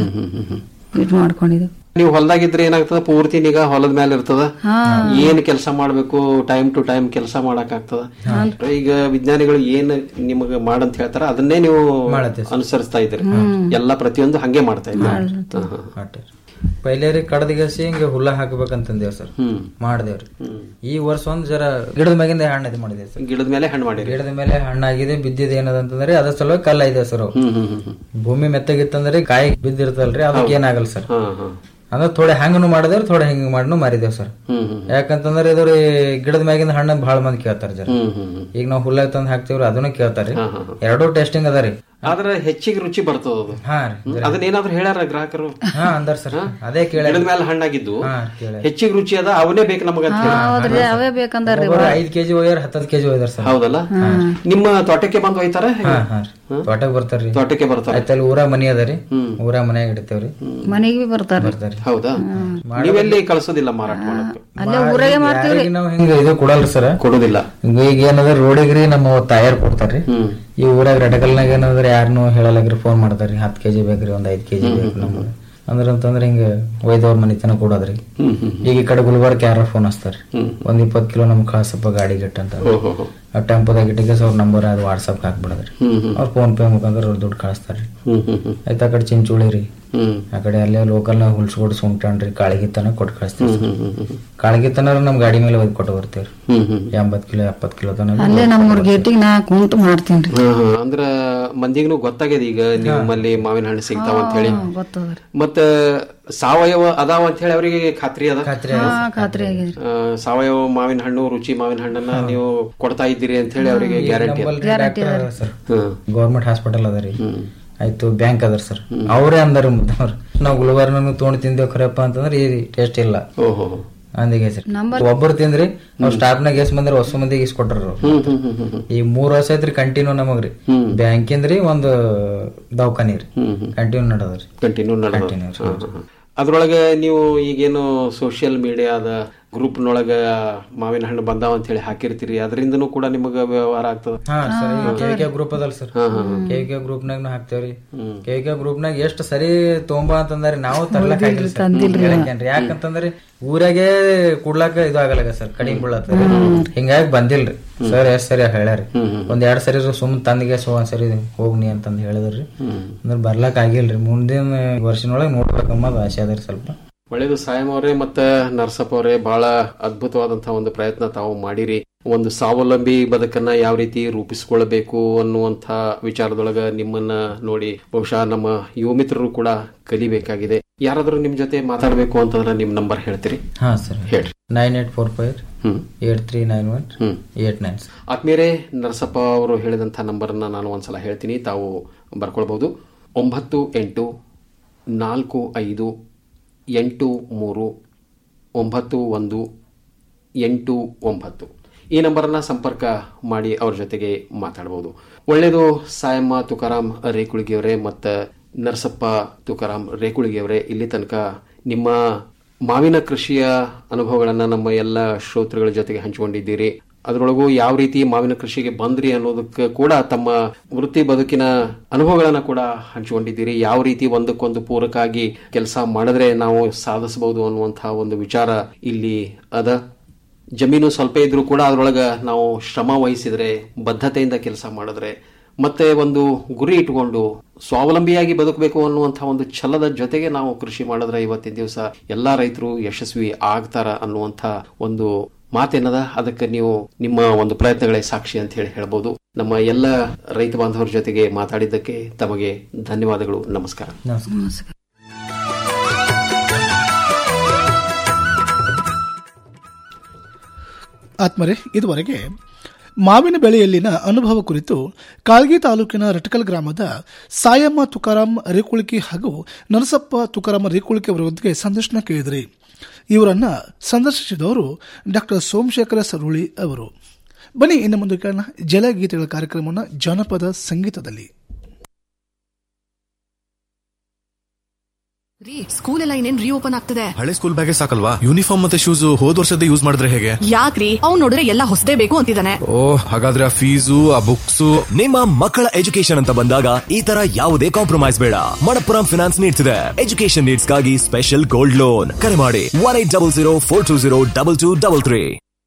ಇಟ್ ಮಾಡ್ಕೊಂಡಿದ್ದೇವೆ ನೀವು ಹೊಲ್ದಾಗಿದ್ರೆ ಏನಾಗ್ತದ ಪೂರ್ತಿ ನಿಗಾ ಹೊಲದ ಮೇಲೆ ಇರ್ತದ ಹಾ. ಏನ್ ಕೆಲಸ ಮಾಡ್ಬೇಕು ಟೈಮ್ ಟು ಟೈಮ್ ಕೆಲಸ ಮಾಡಕ್ ಆಗ್ತದ ಈಗ ವಿಜ್ಞಾನಿಗಳು ಏನ್ ನಿಮಗ ಮಾಡಂತ ಹೇಳ್ತಾರ ಅದನ್ನೇ ನೀವು ಅನುಸರಿಸ್ತಾ ಇದ್ರಿ ಎಲ್ಲಾ ಪ್ರತಿಯೊಂದು ಹಂಗೆ ಮಾಡ್ತಾ ಇದ್ರಿ ಹಾ, ಹಾ. ಪೈಲೆ ರೀ ಕಡದಿಗಸಿ ಹಿಂಗೆ ಹುಲ್ಲ ಹಾಕ್ಬೇಕಂತಂದೇವ್ ಸರ್ ಹ್ಮ್. ಮಾಡ್ದೇವ್ರಿ ಈ ವರ್ಷ ಒಂದ್ ಜರ ಗಿಡದ ಮ್ಯಾಗಿಂದ ಹಣ್ಣು ಇದು ಮಾಡಿದೇವ್ ಸರ್ ಗಿಡದ ಮೇಲೆ ಹಣ್ಣು ಮಾಡಿರಿ ಗಿಡದ ಮೇಲೆ ಹಣ್ಣಾಗಿದೆ ಬಿದ್ದಿದೆ ಏನದಂತಂದ್ರೆ ಅದ್ರ ಸಲುವಾಗಿ ಕಲ್ಲ ಇದೆ ಸರ್ ಅವು. ಹ್ಮ್ ಹ್ಮ್ ಹ್ಮ್ ಹ್ಮ್. ಭೂಮಿ ಮೆತ್ತಗಿತ್ತಂದ್ರೆ ಕಾಯಿ ಬಿದ್ದಿರ್ತಲ್ರಿ ಅದಕ್ಕೆ ಏನಾಗಲ್ಲ ಸರ್ ಹಾ ಹಾ ಅಂದ್ರೆ ಥೋಡೆ ಹಂಗನು ಮಾಡಿದೇವ್ರಿ ಥೋಡೆ ಹಿಂಗ ಮಾಡ್ನು ಮಾರಿದೇವ್ ಸರ್ ಹ್ಮ್ ಹ್ಮ್ ಯಾಕಂತಂದ್ರೆ ಇದು ರೀ ಗಿಡದ ಮ್ಯಾಗಿಂದ ಹಣ್ಣು ಬಹಳ ಮಂದಿ ಕೇಳ್ತಾರ ಜರ ಹ್ಮ್ ಹ್ಮ್ ಹ್ಮ್. ಈಗ ನಾವು ಹುಲ್ಲ ತಂದ್ ಹಾಕ್ತಿವ್ರಿ ಅದನ್ನು ಕೇಳ್ತಾರಿ ಹಾ, ಹಾ, ಹಾ. ಎರಡೂ ಟೆಸ್ಟಿಂಗ್ ಅದ ರೀ ಆದ್ರೆ ಹೆಚ್ಚಿಗೆ ರುಚಿ ಬರ್ತದ ಅದು ಹಾ ರೀ ಅದನ್ನ ಏನಾದ್ರು ಹೇಳ್ಯಾರ ಗ್ರಾಹಕರು ಹಾ ಅಂದಾರ ಸರ್ ಅದೇ ಕೇಳ ಗಿಡದ ಮೇಲೆ ಹಣ್ಣಾಗಿದ್ದು ಹಾ, ಕೇಳ್ಯಾರ. ಹೆಚ್ಚಿಗೆ ರುಚಿ ಅದ ಅವನೇ ಬೇಕು ನಮಗ ಅಂತ ಹೇಳಿ ಹೌದ್ರಿ ಅವೇ ಬೇಕಂದಾರ್ರಿ ಐದ್ ಕೆಜಿ ಒಯ್ಯಾರ ಹತ್ತದ್ ಕೆಜಿ ಒಯ್ದಾರ ಸರ್ ಹೌದಲ್ಲ ನಿಮ್ಮ ತೋಟಕ್ಕೆ ಬಂದು ಒಯ್ತಾರ ಹಾ ಹಾ ರೀ ತೋಟಕ್ಕೆ ಬರ್ತಾರ್ರಿ ತೋಟಕ್ಕೆ ಬರ್ತಾರ ಆಯ್ತ ಅಲ್ಲಿ ಊರಾಗ ಮನಿ ಅದ ರೀ ಊರಾಗ ಮನ್ಯಾಗ ಇಡ್ತೇವ್ರಿ ಮನೆಗೆ ಬಿ ಬರ್ತಾರ ಬರ್ತಾರ್ರಿ ಹೌದಾ ನೀವೆಲ್ಲಿ ಕಳ್ಸೋದಿಲ್ಲ ಮಾರಾಟ ಮಾಡಕ್ಕೆ ಅಲ್ಲೇ ಊರಾಗೆ ಮಾಡ್ತೀವ್ರಿ ಯಾರಿಗ್ ನಾವ್ ಹಿಂಗ ಇದು ಕೊಡಲ್ರಿ ಸರ್ ಕೊಡುದಿಲ್ಲ ಈಗ ಏನದ ರೋಡಿಗ್ರಿ ನಮ್ಮ ತಾಯರ್ ಕೊಡ್ತಾರ್ರಿ ಈ ಊರಾಗ ರೆಡಕಲ್ನಾಗ ಏನಂದ್ರೆ ಯಾರನ್ನು ಹೇಳಲಾಗ್ರಿ ಫೋನ್ ಮಾಡ್ತಾರ್ರಿ ಹತ್ತು ಕೆಜಿ ಬೇಕ್ರಿ ಒಂದ್ ಐದ್ ಕೆಜಿ ಬೇಕು ನಮ್ಗೆ ಅಂದ್ರ ಅಂತಂದ್ರ ಹಿಂಗ ಒಯ್ದವ್ರ ಮನಿ ತನ ಕೊಡೋದ್ರಿ ಹ್ಮ್ ಹ್ಮ್ ಈಗ ಈ ಕಡೆ ಗುಲ್ಬರ್ಗ ಯಾರ ಫೋನ್ ಹಚ್ತಾರ್ರಿ ಒಂದ್ ಇಪ್ಪತ್ ಕಿಲೋ ನಮ್ಗೆ ಕಳ್ಸಪ್ಪ ಗಾಡಿ ಗಿಟ್ಟ ಅಂತ ಓಹೋ ಹೋ. ಆ ಟೆಂಪೋದಾಗ ಇಟ್ಟಿಗೆ ಅವ್ರ ನಂಬರ್ ಅದು ವಾಟ್ಸಪ್ ಹಾಕ್ಬಿಡದ್ರಿ ಹ್ಮ್ ಹ್ಮ್ ಅವ್ರ ಫೋನ್ ಪೇ ಮುಖಾಂತರ ಅವ್ರ ದುಡ್ಡು ಕಳಿಸ್ತಾರ್ರಿ ಹ್ಮ್ ಹ್ಮ್ ಹ್ಮ್ ಆಯ್ತಾ ಆ ಕಡೆ ಚಿಂಚೋಳಿ ರೀ ಹ್ಮ್ ಆ ಕಡೆ ಅಲ್ಲೇ ಲೋಕಲ್ ನಾಗ ಹುಲ್ಸ್ಕೊಡ್ ಸುಂಟಣ್ರಿ ಕಾಳಿಗಿತ್ತನ ಕೊಟ್ಟು ಕಳಿಸ್ತೀವಿ ಹ್ಮ್ ಹ್ಮ್ ಹ್ಮ್ ಕಾಳಿಗಿತ್ತನ ನಮ್ ಗಾಡಿ ಮೇಲೆ ಒಯ್ದು ಕೊಟ್ಟು ಬರ್ತೀವ್ರಿ ಹ್ಮ್ ಹ್ಮ್ ಎಂಬತ್ ಕಿಲೋ ಎಪ್ಪತ್ ಕಿಲೋ ತನ ಅಲ್ಲೇ ನಮ್ಮೂರ್ ಗೇಟಿಗೆ ನಾ ಕುಂತು ಮಾಡ್ತೀನಿ ಹಾ, ಹಾ. ಅಂದ್ರ ಮಂದಿಗೂ ಗೊತ್ತಾಗ್ಯದ ಈಗ ನಿಮ್ಮಲ್ಲಿ ಮಾವಿನ ಹಣ್ಣು ಸಿಗ್ತಾವ ಅಂತ ಹೇಳಿ ಗೊತ್ತದ್ರಿ ಮತ್ತ ಸಾವಯವ ಅದಾವ ಅಂತ ಹೇಳಿ ಅವರಿಗೆ ಖಾತ್ರಿ ಅದ ಹಾ ಖಾತ್ರಿ ಆಗಿದ್ರಿ ಆ, ಸಾವಯವ ಮಾವಿನ ಹಣ್ಣು ರುಚಿ ಮಾವಿನ ಹಣ್ಣನ್ನ ನೀವು ಕೊಡ್ತಾ ಇದ್ದೀರಿ ಅಂತ ಹೇಳಿ ಅವರಿಗೆ guarantee sir hmm government hospital ಅದ ರೀ ಆಯ್ತು ಬ್ಯಾಂಕ್ ಅದ ಸರ್ ಅವರೇ ಅಂದಾರ ಮುದ್ದವ್ರು ನಾವು ಗುಲ್ಬರ್ಗ ತೊಗೊಂಡ್ ತಿಂದೇವ್ ಖರಪ್ಪ ಅಂತಂದ್ರೆ ಈ ಟೇಸ್ಟ್ ಇಲ್ಲ ಓಹೋ ಅಂದಿಗೆ ಸರ್ ನಂಬರ್- ಒಬ್ಬರು ತಿಂದ್ರಿ ನಾವು ಸ್ಟಾಫ್ ನಾಗ ಎಸ್ ಬಂದ್ರೆ ಹೊಸ ಮಂದಿಗೆ ಇಸ್ ಕೊಟ್ರ ಹ್ಮ್ ಹ್ಮ್ ಹ್ಮ್ ಹ್ಮ್ ಹ್ಮ್ ಈ ಮೂರ್ ವರ್ಷ ಐತ್ರಿ ಕಂಟಿನ್ಯೂ ನಮಗ್ರಿ ಬ್ಯಾಂಕಿಂದ್ರಿ ಒಂದು ದವಾಖಾನಿ ರೀ ಹ್ಮ್ ಹ್ಮ್ ಕಂಟಿನ್ಯೂ ನಡದ್ರಿ ಕಂಟಿನ್ಯೂ Continue, ಅದ್ರೊಳಗೆ ನೀವು ಈಗೇನು ಸೋಷಿಯಲ್ ಮೀಡಿಯಾದ ಗ್ರೂಪ್ನೊಳಗ ಮಾವಿನ ಹಣ್ಣು ಬಂದಾವ ಅಂತ ಹೇಳಿ ಹಾಕಿರ್ತೀರಿ ಅದರಿಂದನೂ ಕೂಡ ನಿಮಗ ವ್ಯವಹಾರ ಆಗ್ತದ ಹಾ ಸರ್ ಕೆವಿಕೆ ಗ್ರೂಪ್ ಅದಲ್ ಸರ್ ಹಾ, ಹಾ, ಹಾ. ಕೆವಿಕೆ ಗ್ರೂಪ್ ನಾಗ ಹಾಕ್ತೇವ್ರಿ ಕೆವಿಕೆ ಗ್ರೂಪ್ ನಾಗ ಎಷ್ಟ್ ಸರಿ ತೊಂಬ ಅಂತಂದ್ರಿ ನಾವು ತರ್ಲಕ್ ಆಗಿಲ್ಲ sir. ಹೇಳಕ್ಕೇನ್ರಿ. ಯಾಕಂತಂದ್ರಿ ಊರಾಗೆ ಕುಡ್ಲಾಕ ಇದು ಆಗಲ್ಲ ಸರ್ ಕಡಿಮೆ ಬೀಳತ್ತರಿ ಹಿಂಗಾಗಿ ಬಂದಿಲ್ರಿ ಸರ್ ಎಷ್ಟ್ ಸರಿ ಹೇಳ್ಯಾರಿ ಒಂದ್ ಎರಡ್ ಸರಿ ಸುಮ್ ತಂದಿಗೆ ಸೊ ಒಂದ್ ಸರಿ ಹೋಗ್ನಿ ಅಂತಂದ್ ಹೇಳಿದ್ರಿ ಅಂದ್ರ ಬರ್ಲಾಕ್ ಆಗಿಲ್ರಿ ಮುಂದಿನ ವರ್ಷನೊಳಗೆ ನೋಡ್ಬೇಕಮ್ಮದ ಆಸೆ ಅದರಿ ಸ್ವಲ್ಪ ಒಳ್ಳೇದು ಸಾಯಂ ಅವರೇ ಮತ್ತೆ ನರಸಪ್ಪ ಅವರೇ ಬಹಳ ಅದ್ಭುತವಾದಂತಹ ಒಂದು ಪ್ರಯತ್ನ ತಾವು ಮಾಡಿರಿ ಒಂದು ಸ್ವಾವಲಂಬಿ ಬದುಕನ್ನ ಯಾವ ರೀತಿ ರೂಪಿಸಿಕೊಳ್ಳಬೇಕು ಅನ್ನುವಂಥ ವಿಚಾರದೊಳಗ ನಿಮ್ಮನ್ನ ನೋಡಿ ಬಹುಶಃ ನಮ್ಮ ಯುವ ಮಿತ್ರರು ಕೂಡ ಕಲಿಬೇಕಾಗಿದೆ ಯಾರಾದ್ರೂ ನಿಮ್ ಜೊತೆ ಮಾತಾಡ್ಬೇಕು ಅಂತಂದ್ರೆ ನಿಮ್ ನಂಬರ್ ಹೇಳ್ತೀರಿ ಹಾ ಸರ್ ಹೇಳ್ರಿ nine eight four five hmm eight three nine one hmm eight nine ಆತ್ಮೀಯರೇ ನರಸಪ್ಪ ಅವರು ಹೇಳಿದಂಥ ನಂಬರನ್ನ ನಾನು ಒಂದ್ಸಲ ಹೇಳ್ತೀನಿ ತಾವು ಬರ್ಕೊಳ್ಬಹುದು ಒಂಬತ್ತು ಎಂಟು ನಾಲ್ಕು ಐದು ಎಂಟು ಮೂರು ಒಂಬತ್ತು ಒಂದು ಎಂಟು ಒಂಬತ್ತು ಈ ನಂಬರನ್ನ ಸಂಪರ್ಕ ಮಾಡಿ ಅವ್ರ ಜೊತೆಗೆ ಮಾತಾಡಬಹುದು ಒಳ್ಳೆಯದು ಸಾಯಮ್ಮ ತುಕಾರಾಮ್ ರೇಕುಳಿಗೆಯವರೇ ಮತ್ತು ನರಸಪ್ಪ ತುಕಾರಾಮ್ ರೇಕುಳಿಗೆಯವರೇ ಇಲ್ಲಿ ತನಕ ನಿಮ್ಮ ಮಾವಿನ ಕೃಷಿಯ ಅನುಭವಗಳನ್ನ ನಮ್ಮ ಎಲ್ಲ ಶ್ರೋತೃಗಳ ಜೊತೆಗೆ ಹಂಚಿಕೊಂಡಿದ್ದೀರಿ ಅದರೊಳಗೂ ಯಾವ ರೀತಿ ಮಾವಿನ ಕೃಷಿಗೆ ಬಂದ್ರಿ ಅನ್ನೋದಕ್ಕೆ ಕೂಡ ತಮ್ಮ ವೃತ್ತಿ ಬದುಕಿನ ಅನುಭವಗಳನ್ನ ಕೂಡ ಹಂಚಿಕೊಂಡಿದ್ದೀರಿ ಯಾವ ರೀತಿ ಒಂದಕ್ಕೊಂದು ಪೂರಕಾಗಿ ಕೆಲಸ ಮಾಡಿದ್ರೆ ನಾವು ಸಾಧಿಸಬಹುದು ಅನ್ನುವಂತಹ ಒಂದು ವಿಚಾರ ಇಲ್ಲಿ ಅದ ಜಮೀನು ಸ್ವಲ್ಪ ಇದ್ರೂ ಕೂಡ ಅದರೊಳಗ ನಾವು ಶ್ರಮ ವಹಿಸಿದ್ರೆ ಬದ್ಧತೆಯಿಂದ ಕೆಲಸ ಮಾಡಿದ್ರೆ ಮತ್ತೆ ಒಂದು ಗುರಿ ಇಟ್ಕೊಂಡು ಸ್ವಾವಲಂಬಿಯಾಗಿ ಬದುಕಬೇಕು ಅನ್ನುವಂತಹ ಒಂದು ಛಲದ ಜೊತೆಗೆ ನಾವು ಕೃಷಿ ಮಾಡಿದ್ರೆ ಇವತ್ತಿನ ದಿವಸ ಎಲ್ಲಾ ರೈತರು ಯಶಸ್ವಿ ಆಗ್ತಾರ ಅನ್ನುವಂಥ ಒಂದು ಮಾತೇನದ ಅದಕ್ಕೆ ನೀವು ನಿಮ್ಮ ಒಂದು ಪ್ರಯತ್ನಗಳೇ ಸಾಕ್ಷಿ ಅಂತ ಹೇಳಿ ಹೇಳ್ಬೋದು ನಮ್ಮ ಎಲ್ಲ ರೈತ ಬಾಂಧವರ ಜೊತೆಗೆ ಮಾತಾಡಿದ್ದಕ್ಕೆ ತಮಗೆ ಧನ್ಯವಾದಗಳು ನಮಸ್ಕಾರ ಆತ್ಮರೆ ಇದುವರೆಗೆ ಮಾವಿನ ಬೆಳೆಯಲ್ಲಿನ ಅನುಭವ ಕುರಿತು ಕಾಳ್ಗಿ ತಾಲೂಕಿನ ರಟಕಲ್ ಗ್ರಾಮದ ಸಾಯಮ್ಮ ತುಕಾರಾಂ ರೇಕುಳಿಕಿ ಹಾಗೂ ನರಸಪ್ಪ ತುಕಾರಾಂ ರೇಕುಳಿಕಿ ಅವರೊಂದಿಗೆ ಸಂದರ್ಶನ ಕೇಳಿದ್ರಿ ಇವರನ್ನ ಸಂದರ್ಶಿಸಿದವರು ಡಾಕ್ಟರ್ ಸೋಮಶೇಖರ ಸರುಳಿ ಅವರು ಬನ್ನಿ ಇನ್ನು ಮುಂದೆ ಕೇಳೋಣ ಜಲಗೀತೆಗಳ ಕಾರ್ಯಕ್ರಮವನ್ನು ಜಾನಪದ ಸಂಗೀತದಲ್ಲಿ ರೀ ಸ್ಕೂಲ್ ಎಲ್ಲ ಇನ್ನೇನ್ ರೀಓಪನ್ ಆಗ್ತದೆ ಹಳೆ ಸ್ಕೂಲ್ ಬ್ಯಾಗೇ ಸಾಕಲ್ವಾ ಯೂನಿಫಾರ್ಮ್ ಮತ್ತೆ ಶೂಸ್ ಹೋದ್ ವರ್ಷದ ಯೂಸ್ ಮಾಡಿದ್ರೆ ಹೇಗೆ ಯಾಕ್ರಿ ಅವ್ನ್ ನೋಡಿದ್ರೆ ಎಲ್ಲ ಹೊಸದೇ ಬೇಕು ಅಂತಿದ್ದಾನೆ ಓ ಹಾಗಾದ್ರೆ ಆ ಫೀಸು ಆ ಬುಕ್ಸ್ ನಿಮ್ಮ ಮಕ್ಕಳ ಎಜುಕೇಶನ್ ಅಂತ ಬಂದಾಗ ಈ ತರ ಯಾವುದೇ ಕಾಂಪ್ರಮೈಸ್ ಬೇಡ ಮಣಪ್ಪುರಂ ಫಿನಾನ್ಸ್ ನೀಡ್ಸ್ ಇದೆ ಎಜುಕೇಶನ್ ನೀಡ್ಸ್ ಗಾಗಿ ಸ್ಪೆಷಲ್ ಗೋಲ್ಡ್ ಲೋನ್ ಕರೆ ಮಾಡಿ one eight double zero four two zero double two double three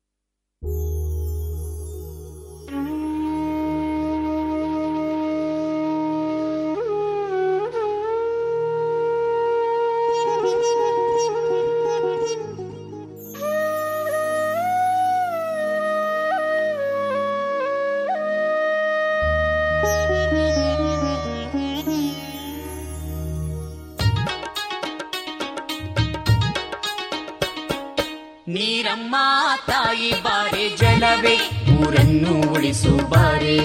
ನೀರಮ್ಮ ತಾಯಿ ಬಾರೆ ಜಲವೇ ಊರನ್ನು ಉಳಿಸು ಬಾರೆ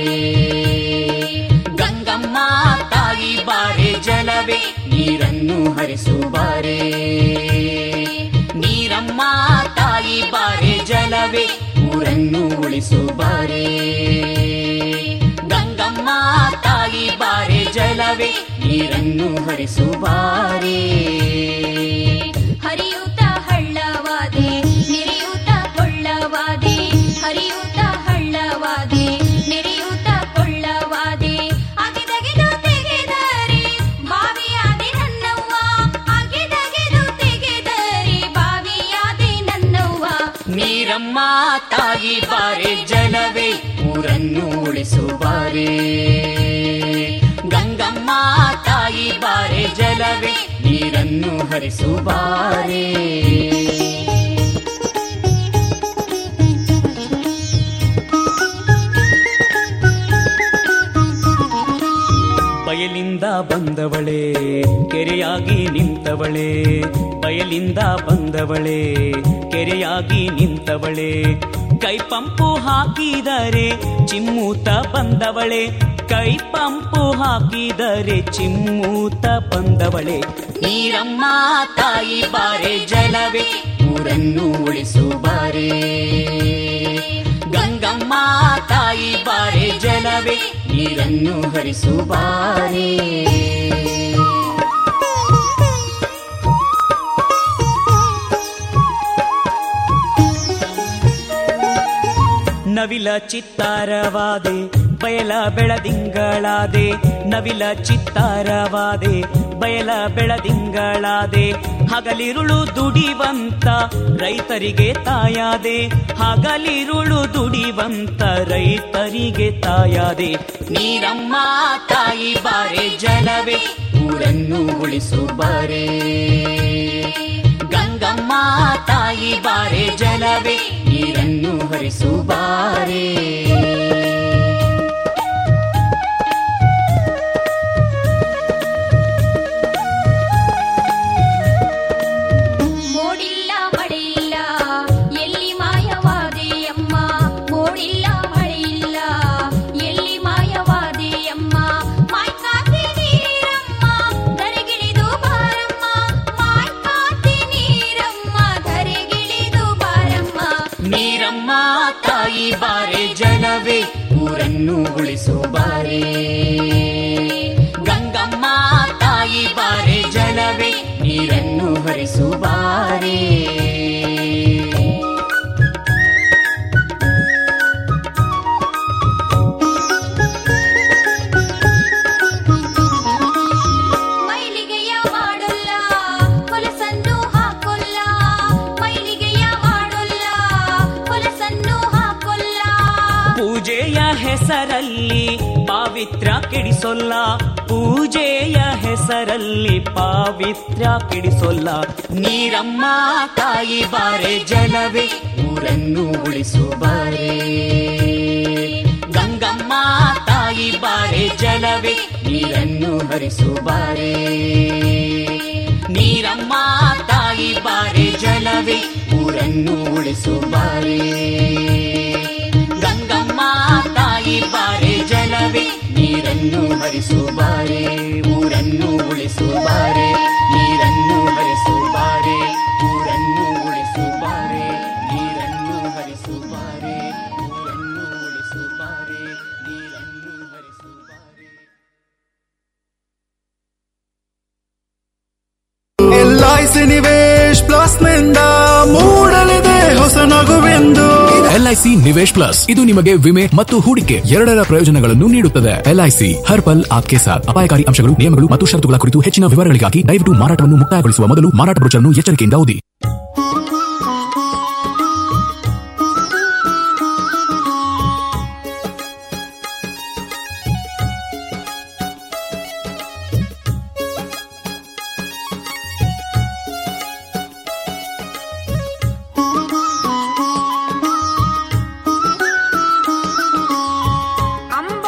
ಗಂಗಮ್ಮ ತಾಯಿ ಬಾರೆ ಜಲವೇ ನೀರನ್ನು ಹರಿಸು ಬಾರೆ ನೀರಮ್ಮ ತಾಯಿ ಬಾರೆ ಜಲವೇ ಊರನ್ನು ಉಳಿಸು ಬಾರೆ ಗಂಗಮ್ಮ ತಾಯಿ ಬಾರೆ ಜಲವೇ ನೀರನ್ನು ಹರಿಸು ಬಾರೆ ಹರಿಯೂತ ಹಳ್ಳವಾದೆ ನೆರೆಯೂತ ಕೊಳ್ಳವಾದೆ ಹರಿಯೂತ ಹಳ್ಳವಾದೆ ನೆರೆಯೂತ ಕೊಳ್ಳವಾದೆ ಅಗೆದಗೆದು ತೆಗೆದರೆ ಬಾವಿಯಾದೆ ನನ್ನವ್ವ ಅಗೆದಗೆದು ತೆಗೆದರೆ ಬಾವಿಯಾದೆ ನನ್ನವ್ವ ನೀರಮ್ಮ ತಾಯಿ ಬಾರೆ ಜಲವೇ ಊರನ್ನು ಉಳಿಸು ಬಾರೆ ಗಂಗಮ್ಮ ತಾಯಿ ಬಾರೆ ಜಲವೇ ನೀರನ್ನು ಹರಿಸು ಬಾರೆ ಬಯಲಿಂದ ಬಂದವಳೆ ಕೆರೆಯಾಗಿ ನಿಂತವಳೆ ಬಯಲಿಂದ ಬಂದವಳೆ ಕೆರೆಯಾಗಿ ನಿಂತವಳೆ ಕೈ ಪಂಪು ಹಾಕಿದರೆ ಚಿಮ್ಮೂತ ಬಂದವಳೆ ಕೈ ಪಂಪು ಹಾಕಿದರೆ ಚಿಮ್ಮೂತ ಬಂದವಳೆ ನೀರಮ್ಮ ತಾಯಿ ಬಾರೆ ಜಲವೇ ಊರನ್ನು ಉಳಿಸು ಬಾರೆ ಗಂಗಮ್ಮ ತಾಯಿ ಬಾರೆ ಜಲವೇ ನೀರನ್ನು ಹರಿಸು ಬಾರೆ ನವಿಲ ಚಿತ್ತಾರವಾದೆ ಬಯಲ ಬೆಳದಿಂಗಳಾದೆ ನವಿಲ ಚಿತ್ತಾರವಾದೆ ಬಯಲ ಬೆಳದಿಂಗಳಾದೆ ಹಗಲಿರುಳು ದುಡಿವಂತ ರೈತರಿಗೆ ತಾಯಾದೆ ಹಗಲಿರುಳು ದುಡಿವಂತ ರೈತರಿಗೆ ತಾಯಾದೆ ನೀರಮ್ಮ ತಾಯಿ ಬಾರೆ ಜಲವೇ ಊರನ್ನು ಉಳಿಸು ಬಾರೆ ಗಂಗಮ್ಮ ತಾಯಿ ಬಾರೆ ಜಲವೇ ನೀರನ್ನು ಹರಿಸು ಬಾರೆ ಮೋಡಿಲ್ಲ ಮಳೆಯಿಲ್ಲ ಎಲ್ಲಿ ಮಾಯವಾದೆ ಅಮ್ಮ ಮೋಡಿಲ್ಲ ಮಳೆಯಿಲ್ಲ ಎಲ್ಲಿ ಮಾಯವಾದೆ ಅಮ್ಮ ಮಾಯ್ಕಾತಿ ನೀರಮ್ಮ ಧರೆಗಿಳಿದು ಬಾರಮ್ಮ ಮಾಯ್ಕಾತಿ ನೀರಮ್ಮ ಧರೆಗಿಳಿದು ಬಾರಮ್ಮ ನೀರಮ್ಮ ತಾಯಿ ಬಾರೆ ಜಲವೇ ಊರನ್ನು ಉಳಿಸು ಬಾರೆ ಗಂಗಮ್ಮ ತಾಯಿ ಬಾರೆ ಜಲವೇ ನೀರನ್ನು ಹರಿಸು ಬಾರೆ ಮೈಲಿಗೆಯ ಮಾಡೋಲ್ಲ ಹೊಲಸನ್ನು ಹಾಕೊಲ್ಲ ಮೈಲಿಗೆಯ ಮಾಡೋಲ್ಲ ಹೊಲಸನ್ನು ಹಾಕೊಲ್ಲ ಪೂಜೆಯ ಹೆಸರಲ್ಲಿ ಪಾವಿತ್ರ ಕೆಡಿಸೊಲ್ಲ ಪೂಜೆಯ ಹೆಸರಲ್ಲಿ ಪಾವಿತ್ರ ಕೆಡಿಸೊಲ್ಲ ನೀರಮ್ಮ ತಾಯಿ ಬಾರೆ ಜಲವೇ ಊರನ್ನು ಉಳಿಸು ಬಾರೆ ಗಂಗಮ್ಮ ತಾಯಿ ಬಾರೆ ಜಲವೇ ನೀರನ್ನು ಹರಿಸು ಬಾರೆ ನೀರಮ್ಮ ತಾಯಿ ಬಾರೆ ಜಲವೇ ಊರನ್ನು ಉಳಿಸು ಬಾರೆ ಗಂಗಮ್ಮ ತಾಯಿ ಬಾರೆ ಜಲವೇ ನೀರನ್ನು ಹರಿಸು ಬಾರೆ ಊರನ್ನು ಉಳಿಸು ಬಾರೆ ನೀರನ್ನು ಹರಿಸು ಬಾರೆ ಊರನ್ನು ಉಳಿಸು ಬಾರೆ ನೀರನ್ನು ಹರಿಸು ಬಾರೆ ಊರನ್ನು ಉಳಿಸು ಬಾರೆ ನೀರನ್ನು ಹರಿಸು ಬಾರೆ ಎಲ್ಐಸಿ ನಿವೇಶ್ ಪ್ಲಸ್ ನಿಂದ ಮೂಡಲಿದೆ ಹೊಸ ನಗುವೆಂದು ಎಲ್ಐಸಿ ನಿವೇಶ್ ಪ್ಲಸ್ ಇದು ನಿಮಗೆ ವಿಮೆ ಮತ್ತು ಹೂಡಿಕೆ ಎರಡರ ಪ್ರಯೋಜನಗಳನ್ನು ನೀಡುತ್ತದೆ ಎಲ್ಐಸಿ ಹರ್ ಪಲ್ ಆಪ್ಕೆ ಸಾಥ್ ಅಪಾಯಕಾರಿ ಅಂಶಗಳು ನಿಯಮಗಳು ಮತ್ತು ಷರತ್ತುಗಳ ಕುರಿತು ಹೆಚ್ಚಿನ ವಿವರಗಳಿಗಾಗಿ ದಯವಿಟ್ಟು ಮಾರಾಟವನ್ನು ಮುಕ್ತಾಯಗೊಳಿಸುವ ಮೊದಲು ಮಾರಾಟ ಬ್ರೋಚರ್ನ್ನು ಎಚ್ಚರಿಕೆಯಿಂದ ಓದಿ